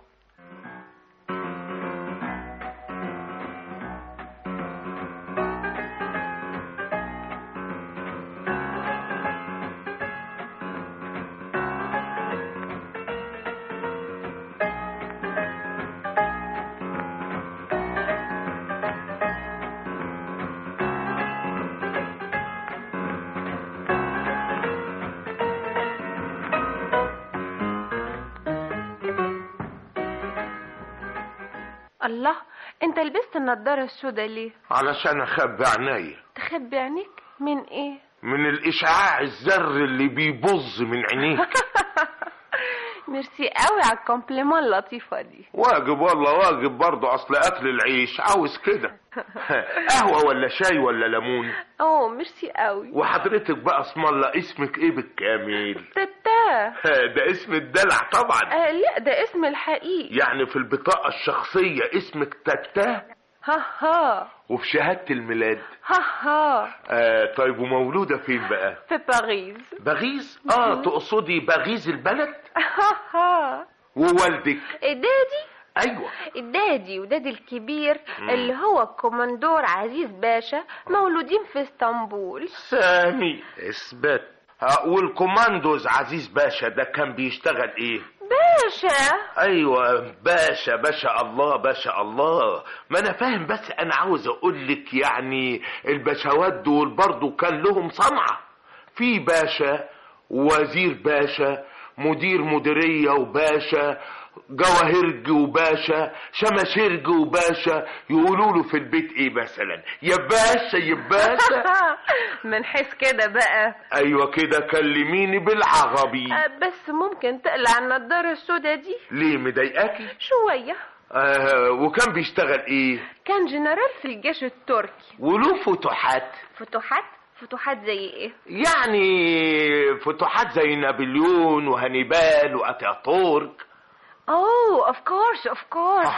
الله انت لبست النضارة السوداء ليه علشان اخبي عينيا تخبي عينيك من ايه من الاشعاع الذر اللي بيبظ من عينيك ميرسي قوي على الكومبليمون اللطيفة دي واجب والله واجب برضه اصل اكل العيش عاوز كده قهوة ولا شاي ولا ليمون اوه ميرسي قوي وحضرتك بقى اسم الله اسمك ايه بالكامل تتا ده اسم الدلع طبعا آه لا ده اسم الحقيقي يعني في البطاقة الشخصية اسمك تتا ها ها وفي شهادة الميلاد ها ها آه طيب ومولودة فين بقى في باريس بغيز اه تقصدي بغيز البلد ها ها ووالدك دادي ايوه الدادي ودادي الكبير مم. اللي هو الكومندور عزيز باشا مولودين في اسطنبول سامي اثبت آه والكوماندوز عزيز باشا ده كان بيشتغل ايه باشا ايوه باشا باشا الله باشا الله ما انا فاهم بس انا عاوز اقول لك يعني الباشوات دول برضو كان لهم صنعه في باشا وزير باشا مدير مديريه وباشا جواهرج وباشا شماشرج وباشا يقولوا له في البيت ايه مثلا يا باشا يا باشا من حيث كده بقى ايوه كده كلميني بالعربي آه، بس ممكن تقلع النضارة السوداء دي ليه مضايقاكي شوية آه وكان بيشتغل ايه كان جنرال في الجيش التركي وله فتوحات فتوحات فتوحات زي ايه يعني فتوحات زي نابليون وهانيبال واتاتورك اوه اوف كورس اوف كورس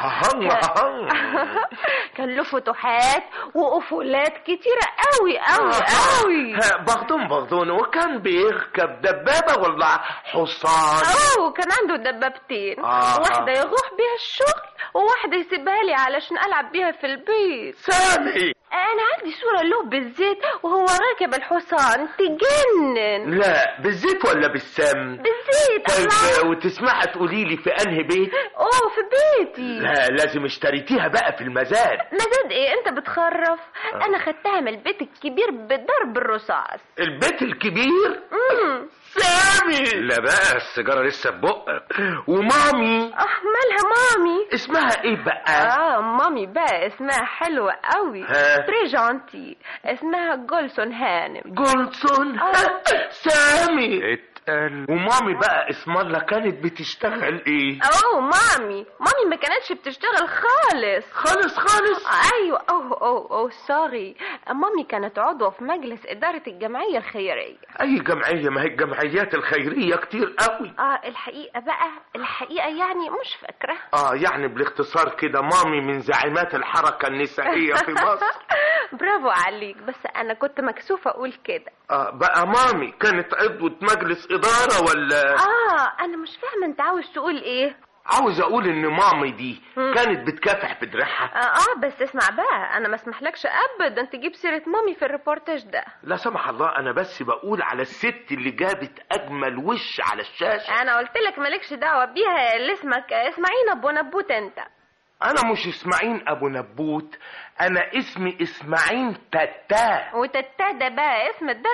كان له فتوحات وقفولات كتيرة قوي قوي قوي بغضون بغضون وكان بيركب دبابة ولا حصان اوه كان عنده دبابتين آه. واحدة يروح بيها الشغل وواحدة يسيبها لي علشان ألعب بيها في البيت سامي أنا عندي صورة له بالزيت وهو راكب الحصان تجنن لا بالزيت ولا بالسم بالزيت طيب وتسمعي تقولي لي في انهي بيت اوه في بيتي لا لازم اشتريتيها بقى في المزاد مزاد ايه انت بتخرف انا خدتها من البيت الكبير بضرب الرصاص البيت الكبير امم سامي لا بقى السيجاره لسه في بقك ومامي اه مالها مامي اسمها ايه بقى اه مامي بقى اسمها حلوة قوي ها؟ تري جانتي اسمها جولسون هانم جولسون آه. سامي اتقل ومامي بقى اسم الله كانت بتشتغل ايه اوه مامي مامي ما كانتش بتشتغل خالص خالص خالص ايوه اوه اوه اوه سوري مامي كانت عضوة في مجلس إدارة الجمعية الخيرية اي جمعية ما هي الجمعيات الخيرية كتير قوي اه الحقيقة بقى الحقيقة يعني مش فاكرة اه يعني بالاختصار كده مامي من زعيمات الحركة النسائية في مصر برافو عليك بس انا كنت مكسوفة اقول كده اه بقى مامي كانت عضوة مجلس إدارة ولا اه انا مش فاهمة انت عاوز تقول ايه عاوز اقول ان مامي دي مم. كانت بتكافح بدراعها اه, آه بس اسمع بقى انا ما اسمحلكش ابدا تجيب سيرة مامي في الريبورتاج ده لا سمح الله انا بس بقول على الست اللي جابت اجمل وش على الشاشة انا قلت لك مالكش دعوة بيها اللي اسمك اسماعيل ابو نبوت انت انا مش اسماعيل ابو نبوت انا اسمي اسماعيل تتا وتتا ده بقى اسم الدلع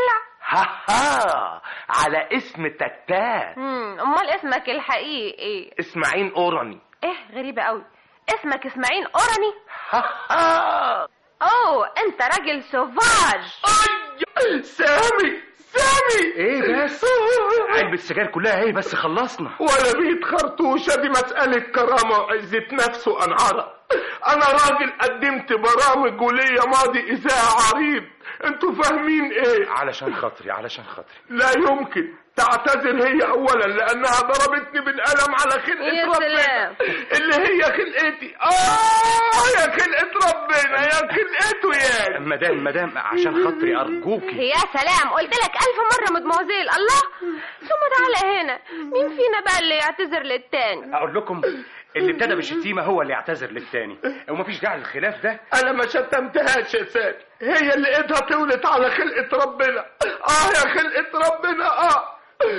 ها ها على اسم تتات مم، امال اسمك الحقيقي ايه اسماعيل اوراني ايه غريبة قوي اسمك اسماعيل اوراني ها اوه انت راجل سوفاج سامي سامي ايه بس علبة السجاير كلها ايه بس خلصنا ولا بيت خرطوشة دي مسألة كرامة وعزة نفس وأنعرة أنا راجل قدمت برامج وليا ماضي إذاعة عريض أنتوا فاهمين إيه؟ علشان خاطري علشان خاطري لا يمكن تعتذر هي أولا لأنها ضربتني بالقلم على خلقة يا ربنا سلام. اللي هي خلقتي آه يا خلقة ربنا يا خلقته يا مدام مدام عشان خاطري ارجوكي يا سلام قلت لك ألف مرة مدموزيل الله ثم تعالى هنا مين فينا بقى اللي يعتذر للتاني اقول لكم اللي ابتدى بالشتيمه هو اللي يعتذر للتاني ومفيش داعي للخلاف ده انا ما شتمتهاش يا سامي هي اللي ايدها طولت على خلقة ربنا اه يا خلقة ربنا اه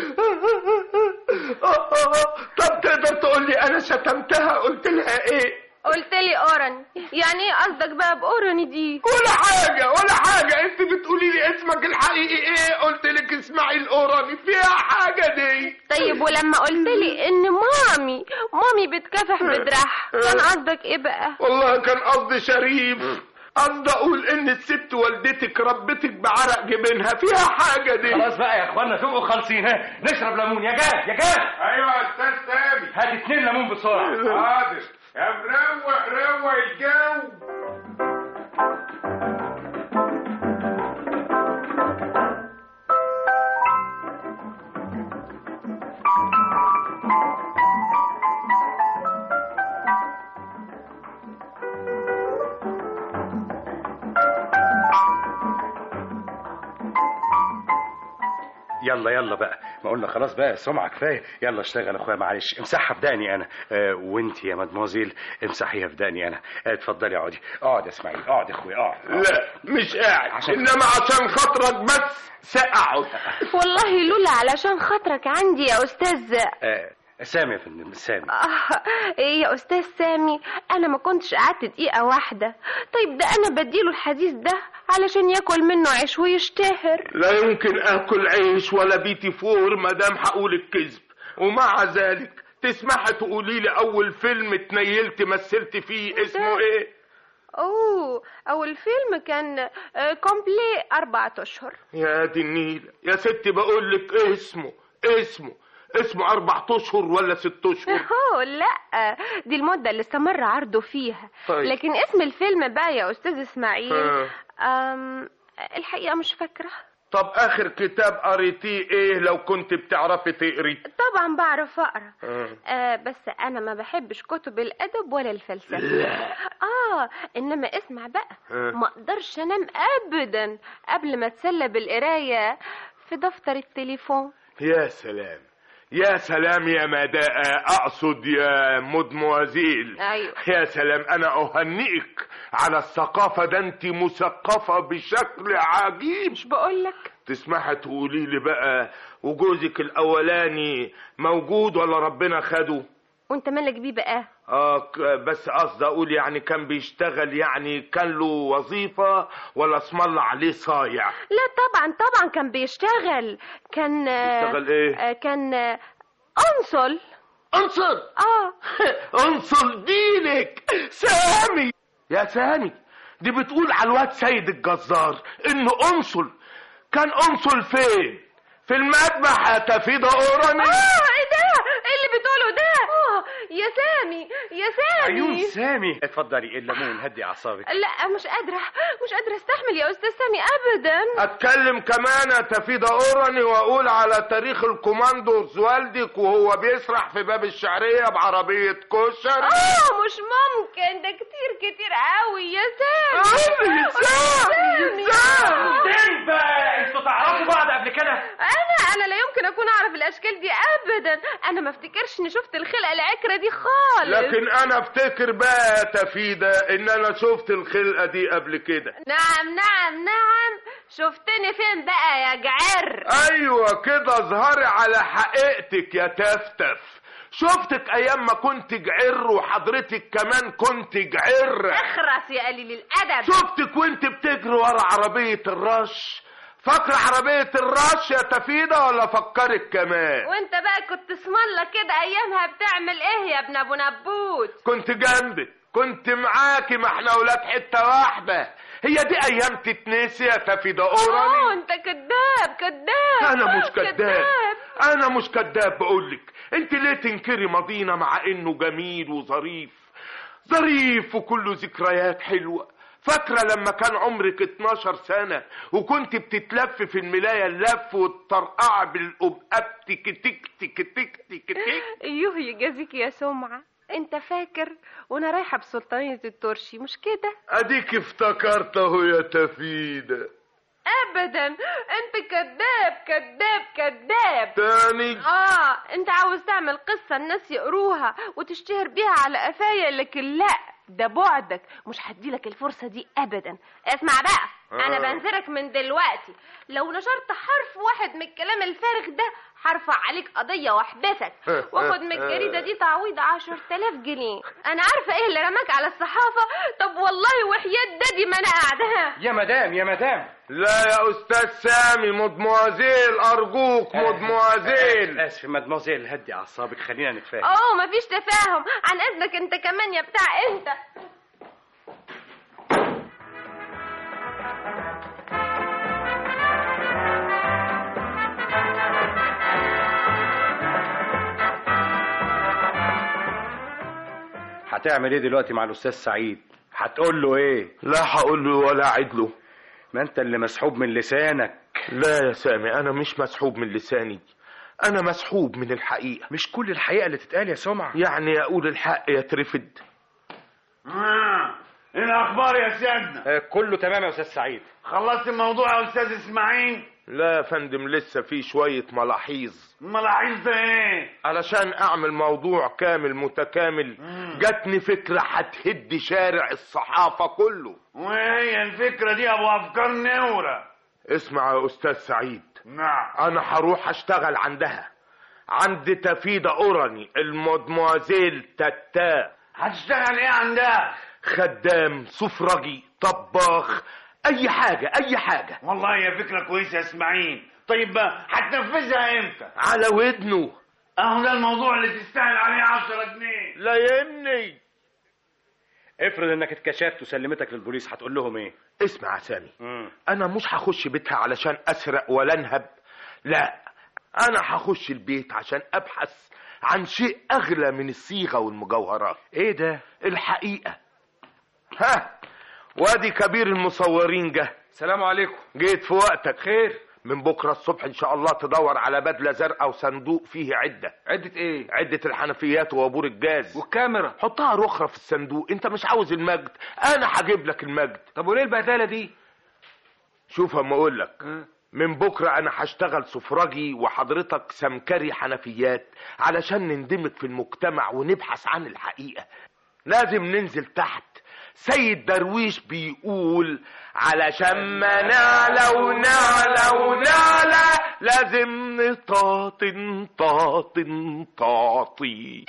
آه، آه، آه. طب تقدر تقول لي انا شتمتها قلت لها ايه قلت لي اوراني يعني ايه قصدك بقى باوراني دي ولا حاجة ولا حاجة انت بتقولي لي اسمك الحقيقي ايه قلت لك اسماعيل اوراني فيها حاجة دي طيب ولما قلت لي ان مامي مامي بتكافح بدراعها كان قصدك ايه بقى والله كان قصدي شريف قصدي اقول ان الست والدتك ربتك بعرق جبينها فيها حاجة دي خلاص بقى يا اخوانا تبقوا خالصين ها نشرب ليمون يا جاد يا جاد ايوه يا استاذ سامي هات اتنين ليمون بسرعه حاضر يا مروق روق الجو يلا يلا بقى ما قلنا خلاص بقى سمعة كفايه يلا اشتغل اخويا معلش امسحها في دقني انا آه وانت يا مدموزيل امسحيها في دقني انا آه اتفضلي اقعدي اقعد يا اسماعيل اقعد يا اخويا اقعد لا مش قاعد عشان- انما عشان خاطرك بس ساقعد والله لولا علشان خاطرك عندي يا استاذ آه سامي يا فندم سامي آه ايه يا استاذ سامي انا ما كنتش قعدت دقيقه واحده طيب ده انا بديله الحديث ده علشان ياكل منه عيش ويشتهر لا يمكن اكل عيش ولا بيتي فور ما دام هقول الكذب ومع ذلك تسمحي تقولي لي اول فيلم اتنيلت مثلت فيه اسمه ايه اوه اول فيلم كان آه، كومبلي اربعة اشهر يا دي النيل يا ستي بقول لك اسمه اسمه اسمه اربع اشهر ولا ست اشهر اوه لا دي المدة اللي استمر عرضه فيها طيب. لكن اسم الفيلم بقى يا استاذ اسماعيل آه. أم الحقيقة مش فاكرة طب اخر كتاب قريتيه ايه لو كنت بتعرفي تقري طبعا بعرف اقرا آه. آه بس انا ما بحبش كتب الادب ولا الفلسفه لا. اه انما اسمع بقى آه. ما اقدرش انام ابدا قبل ما اتسلى بالقرايه في دفتر التليفون يا سلام يا سلام يا مداء اقصد يا مدموزيل ايوه يا سلام انا اهنئك على الثقافه ده انت مثقفه بشكل عجيب مش بقول لك تسمحي تقولي لي بقى وجوزك الاولاني موجود ولا ربنا خده وانت مالك بيه بقى اه ك- بس قصدي اقول يعني كان بيشتغل يعني كان له وظيفه ولا اسم الله عليه صايع لا طبعا طبعا كان بيشتغل كان آه، بيشتغل إيه؟ آه، كان آه، انصل انصل اه انصل دينك سامي يا سامي دي بتقول على الواد سيد الجزار انه انصل كان انصل فين في المذبح يا تفيدة اوراني اه ايه ده ايه اللي بتقوله ده اه يا سامي يا سامي عيون سامي اتفضلي الليمون هدي اعصابك لا مش قادرة مش قادرة استحمل يا أستاذ سامي أبدا اتكلم كمان يا تفيدة اوراني واقول على تاريخ الكوماندوز والدك وهو بيسرح في باب الشعرية بعربية كشري آه مش ممكن ده كتير كتير قوي يا سامي يا سامي، يا سامي. فين بقى انتوا تعرفوا بعض قبل كده أنا أنا لا يمكن أكون أعرف الأشكال دي أبدا أنا ما افتكرش إني شفت الخلقة العكرة دي خالص لكن انا افتكر بقى يا تفيدة ان انا شفت الخلقة دي قبل كده نعم نعم نعم شفتني فين بقى يا جعر ايوه كده اظهري على حقيقتك يا تفتف شفتك ايام ما كنت جعر وحضرتك كمان كنت جعر اخرس يا قليل الأدب شفتك وانت بتجري ورا عربية الرش فاكرة عربية الرش يا تفيدة ولا فكرك كمان وانت بقى كنت اسمالة كده ايامها بتعمل ايه يا ابن ابو نبوت كنت جنبك كنت معاكي ما احنا ولاد حتة واحدة هي دي ايام تتنسي يا تفيدة اوراني اه انت كذاب كذاب انا مش كذاب انا مش كذاب بقولك انت ليه تنكري ماضينا مع انه جميل وظريف ظريف وكله ذكريات حلوة فاكرة لما كان عمرك 12 سنة وكنت بتتلف في الملاية اللف والطرقعة بالقبقاب تك تك تك تك تك تك ايوه يجازيك يا سمعة انت فاكر وانا رايحة بسلطانية الترشي مش كده اديك افتكرت اهو يا تفيدة ابدا انت كذاب كذاب كذاب تاني اه انت عاوز تعمل قصة الناس يقروها وتشتهر بيها على قفايا لكن لا ده بعدك مش هديلك الفرصة دي ابدا اسمع بقى انا آه. بنذرك من دلوقتي لو نشرت حرف واحد من الكلام الفارغ ده هرفع عليك قضية واحبسك واخد من الجريدة دي تعويض عشر تلاف جنيه انا عارفة ايه اللي رماك على الصحافة طب والله وحياة دادي ما انا قاعدة يا مدام يا مدام لا يا استاذ سامي مدموازيل ارجوك مدموازيل اسف مدموزيل هدي اعصابك خلينا نتفاهم اوه مفيش تفاهم عن اذنك انت كمان يا بتاع انت هتعمل ايه دلوقتي مع الاستاذ سعيد هتقول له ايه لا هقول له ولا اعد له ما انت اللي مسحوب من لسانك لا يا سامي انا مش مسحوب من لساني انا مسحوب من الحقيقة مش كل الحقيقة اللي تتقال يا سمعة يعني اقول الحق يترفد آه. ايه الاخبار يا سيادنا آه، كله تمام يا استاذ سعيد خلصت الموضوع يا استاذ اسماعيل لا يا فندم لسه في شوية ملاحظ ملاحظ ده ايه علشان اعمل موضوع كامل متكامل جاتني فكرة هتهد شارع الصحافة كله وهي الفكرة دي ابو افكار نورة اسمع يا استاذ سعيد نعم انا هروح اشتغل عندها عند تفيدة اوراني المدموازيل تتا هتشتغل ايه عندها خدام سفرجي طباخ اي حاجة اي حاجة والله هي فكرة كويسة يا اسماعيل طيب بقى هتنفذها امتى على ودنه اهو ده الموضوع اللي تستاهل عليه عشرة جنيه لا يهمني افرض انك اتكشفت وسلمتك للبوليس هتقول لهم ايه اسمع يا سامي انا مش هخش بيتها علشان اسرق ولا انهب لا انا هخش البيت عشان ابحث عن شيء اغلى من الصيغه والمجوهرات ايه ده الحقيقه ها وادي كبير المصورين جه سلام عليكم جيت في وقتك خير من بكره الصبح ان شاء الله تدور على بدله زرقاء وصندوق فيه عده عدة ايه عده الحنفيات ووابور الجاز والكاميرا حطها رخرة في الصندوق انت مش عاوز المجد انا هجيب لك المجد طب وليه البهدله دي شوف اما اقول لك من بكره انا هشتغل سفرجي وحضرتك سمكري حنفيات علشان نندمج في المجتمع ونبحث عن الحقيقه لازم ننزل تحت سيد درويش بيقول علشان ما نعلى ونعلى ونعلى لازم نطاطن طاطن طاطي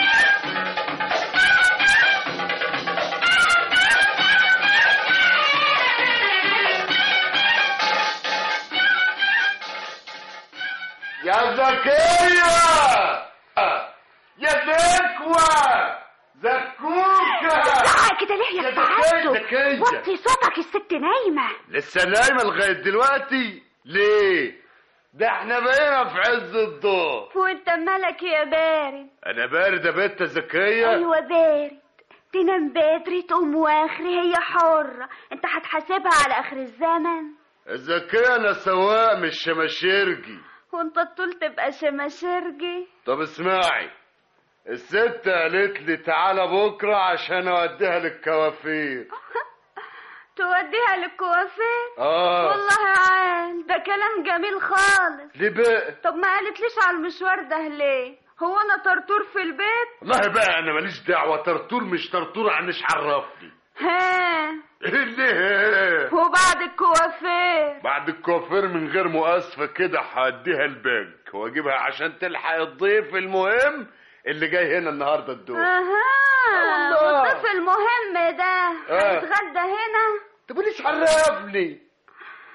يا زكية يا زكوة زكوكة زعق كده ليه يا يا سعادته زكية. وطي صوتك الست نايمة لسه نايمة لغاية دلوقتي ليه ده احنا بقينا في عز الظهر وانت مالك يا بارد انا بارد يا بنت زكية ايوه بارد تنام بدري تقوم واخري هي حرة انت هتحاسبها على اخر الزمن الزكية انا سواق مش شماشرجي وانت الطول تبقى شماشرجي طب اسمعي الست قالت لي تعالى بكرة عشان اوديها للكوافير توديها للكوافير اه والله عال ده كلام جميل خالص ليه بقى طب ما قالتليش على المشوار ده ليه هو انا طرطور في البيت والله بقى انا ماليش دعوة ترتور مش ترتور عنش عرفني ها ليه وبعد الكوافير بعد الكوافير من غير مقاسفة كده هوديها البنك واجيبها عشان تلحق الضيف المهم اللي جاي هنا النهارده الدور اها والله. والضيف المهم ده آه. هيتغدى هنا طب ليش عرفني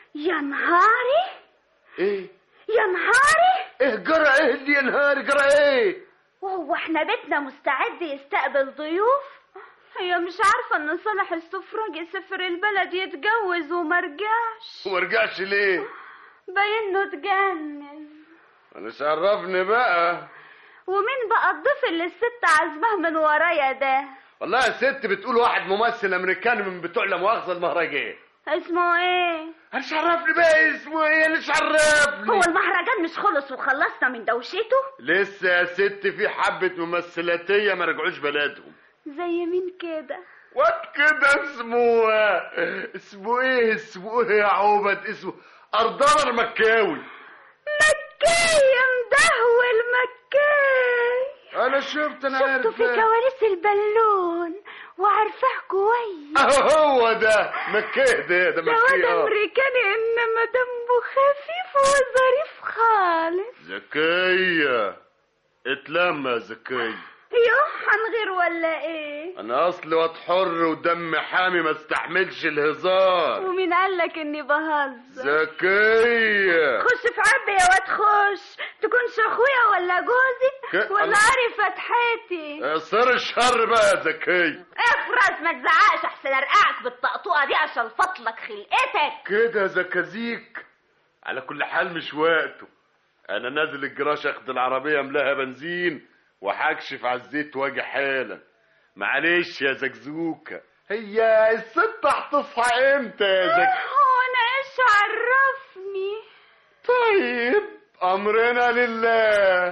يا نهاري ايه يا نهاري ايه جرى ايه اللي يا نهاري جرى ايه وهو احنا بيتنا مستعد يستقبل ضيوف هي مش عارفة ان صالح السفراجي سفر البلد يتجوز ومرجعش ورجعش ليه باينه اتجنن انا عرفني بقى ومين بقى الضيف اللي الست عازماه من ورايا ده والله يا ست بتقول واحد ممثل امريكاني من بتوع لا مؤاخذه المهرجان اسمه ايه مش عرفني بقى اسمه ايه مش عرفني هو المهرجان مش خلص وخلصنا من دوشته لسه يا ست في حبه ممثلاتيه ما رجعوش بلدهم زي مين كده واد كده اسمه اسمه ايه اسمه ايه يا عوبد اسمه اردار المكاوي مكاي مدهول مكاي انا شفت انا عارف شفته في كواليس البالون وعارفاه كويس اهو هو ده مكيه ده ده ده واد مكيه آه. امريكاني انما دمه خفيف وظريف خالص زكية اتلم يا زكية يوه هنغير ولا ايه انا اصلي واد حر ودم حامي ما استحملش الهزار ومين قالك اني بهزر زكية خش في عبي يا واد خش تكونش اخويا ولا جوزي ك- ولا أنا- عارف فتحتي صار الشر بقى يا زكية افرس ما تزعقش احسن ارقعك بالطقطوقه دي عشان فضلك خلقتك كده زكازيك على كل حال مش وقته انا نازل الجراش اخد العربية املاها بنزين وهكشف على الزيت واجي حالا معلش يا زكزوكة هي الست هتصحى امتى يا زك هو انا ايش عرفني طيب امرنا لله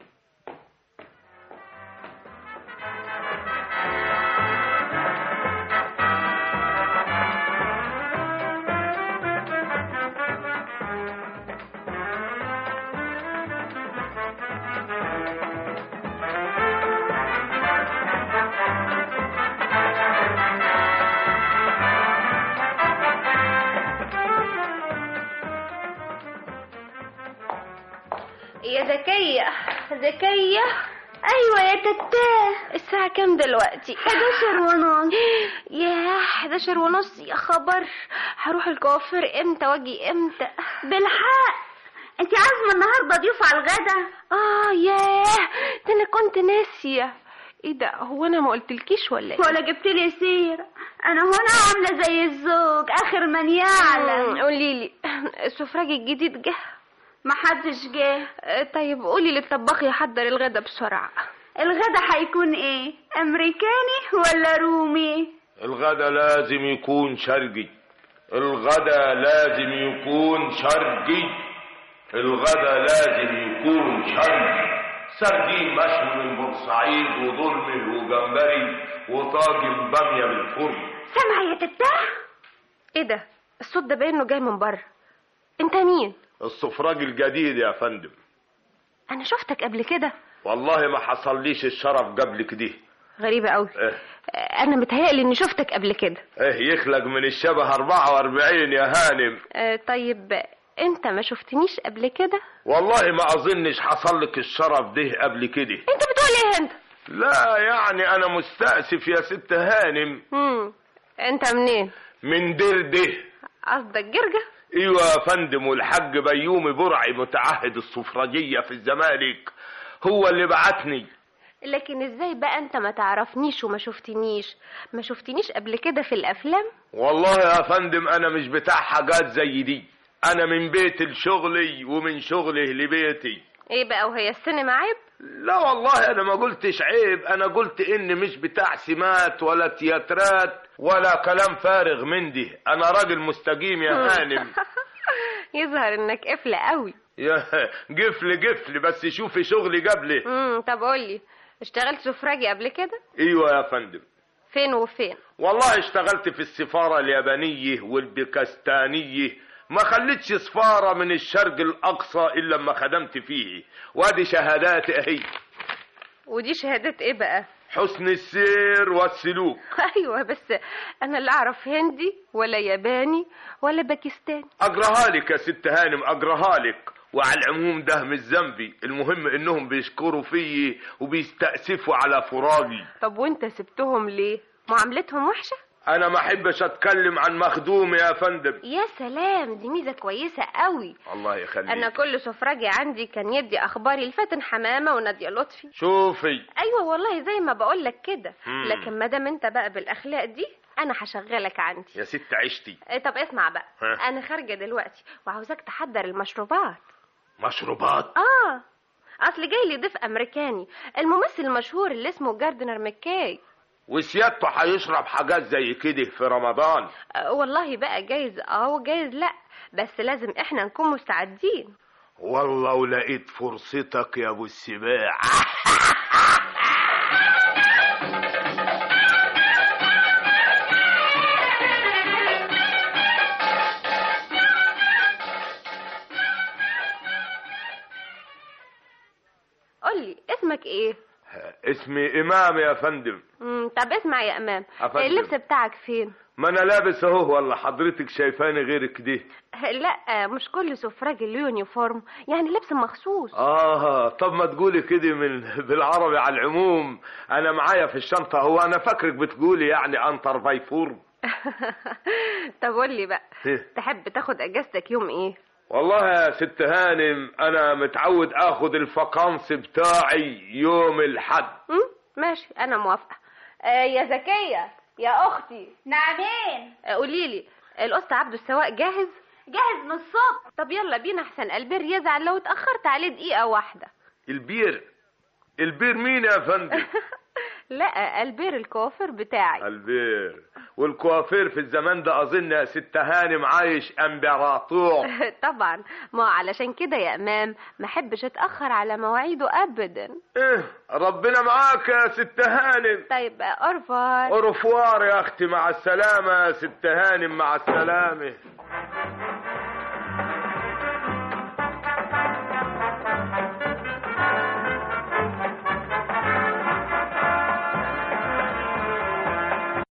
يا زكية زكية ايوه يا تتاه الساعة كام دلوقتي 11 ونص ياه 11 ونص يا خبر هروح الكوافير امتى واجي امتى بالحق انت عازمه النهارده ضيوف على الغدا اه ياه ده انا كنت ناسية ايه ده هو انا ما قلتلكيش ولا ايه ولا جبت لي سيره انا هنا عامله زي الزوج اخر من يعلم قولي لي السفراجي الجديد جه محدش جه آه، طيب قولي للطباخ يحضر الغدا بسرعة الغدا هيكون ايه امريكاني ولا رومي الغدا لازم يكون شرقي الغدا لازم يكون شرقي الغدا لازم يكون شرقي سردين مشوي من بورسعيد وضلمه وجمبري وطاجن باميه بالفرن سامعه يا تتاه ايه ده الصوت ده باين انه جاي من بره انت مين السفراج الجديد يا فندم انا شفتك قبل كده والله ما حصليش الشرف قبل كده غريبة قوي إيه, انا متهيألي اني شفتك قبل كده ايه يخلق من الشبه 44 يا هانم آه، طيب انت ما شفتنيش قبل كده والله ما اظنش حصل لك الشرف ده قبل كده انت بتقول ايه انت لا يعني انا مستأسف يا ست هانم مم. انت منين من درده قصدك جرجة ايوه يا فندم والحاج بيومي برعي متعهد السفرجية في الزمالك هو اللي بعتني لكن ازاي بقى انت ما تعرفنيش وما شفتنيش ما شفتنيش قبل كده في الافلام والله يا فندم انا مش بتاع حاجات زي دي انا من بيت لشغلي ومن شغله لبيتي ايه بقى وهي السينما عيب لا والله انا ما قلتش عيب انا قلت ان مش بتاع سمات ولا تياترات ولا كلام فارغ من دي انا راجل مستقيم يا هانم يظهر انك قفلة قوي يا قفل قفل بس شوفي شغلي قبله امم طب قولي اشتغلت سفراجي قبل كده ايوه يا فندم فين وفين والله اشتغلت في السفارة اليابانية والباكستانية ما خليتش سفارة من الشرق الأقصى إلا لما خدمت فيه وادي شهاداتي أهي ودي شهادات ايه بقى حسن السير والسلوك ايوه بس انا لا اعرف هندي ولا ياباني ولا باكستاني أقراها لك يا ست هانم أقراها لك وعلى العموم ده مش ذنبي المهم إنهم بيشكروا فيي وبيستأسفوا على فراقي طب وانت سبتهم ليه معاملتهم وحشة انا ما احبش اتكلم عن مخدومي يا فندم يا سلام دي ميزه كويسه قوي الله يخليك انا كل سفراجي عندي كان يدي اخباري لفاتن حمامه وناديه لطفي شوفي ايوه والله زي ما بقول لك كده مم. لكن ما دام انت بقى بالاخلاق دي انا هشغلك عندي يا ست عشتي إيه، طب اسمع بقى ها. انا خارجه دلوقتي وعاوزاك تحضر المشروبات مشروبات اه اصل جاي لي ضيف امريكاني الممثل المشهور اللي اسمه جاردنر مكاي وسيادته هيشرب حاجات زي كده في رمضان آه، والله بقى جايز اه وجايز لا بس لازم احنا نكون مستعدين والله ولقيت فرصتك يا ابو السباع قولي اسمك ايه اسمي امام يا فندم مم، طب اسمع يا امام أفندم. اللبس بتاعك فين ما انا لابس اهو ولا حضرتك شايفاني غير كده لا مش كل سفراجي له يونيفورم يعني لبس مخصوص اه طب ما تقولي كده من بالعربي على العموم انا معايا في الشنطه هو انا فاكرك بتقولي يعني انتر فايفور طب قولي بقى تحب تاخد اجازتك يوم ايه والله يا ست هانم انا متعود اخد الفقانس بتاعي يوم الحد مم؟ ماشي انا موافقه آه يا زكيه يا اختي نعمين قولي لي القسط عبده السواق جاهز جاهز من الصبح طب يلا بينا احسن البير يزعل لو اتاخرت عليه دقيقه واحده البير البير مين يا فندم لا البير الكوافير بتاعي البير والكوافير في الزمان ده اظن يا ست هانم عايش امبراطور طبعا ما علشان كده يا امام ما احبش اتاخر على مواعيده ابدا ايه ربنا معاك يا ست هانم طيب اورفار اورفوار يا اختي مع السلامه يا ست هانم مع السلامه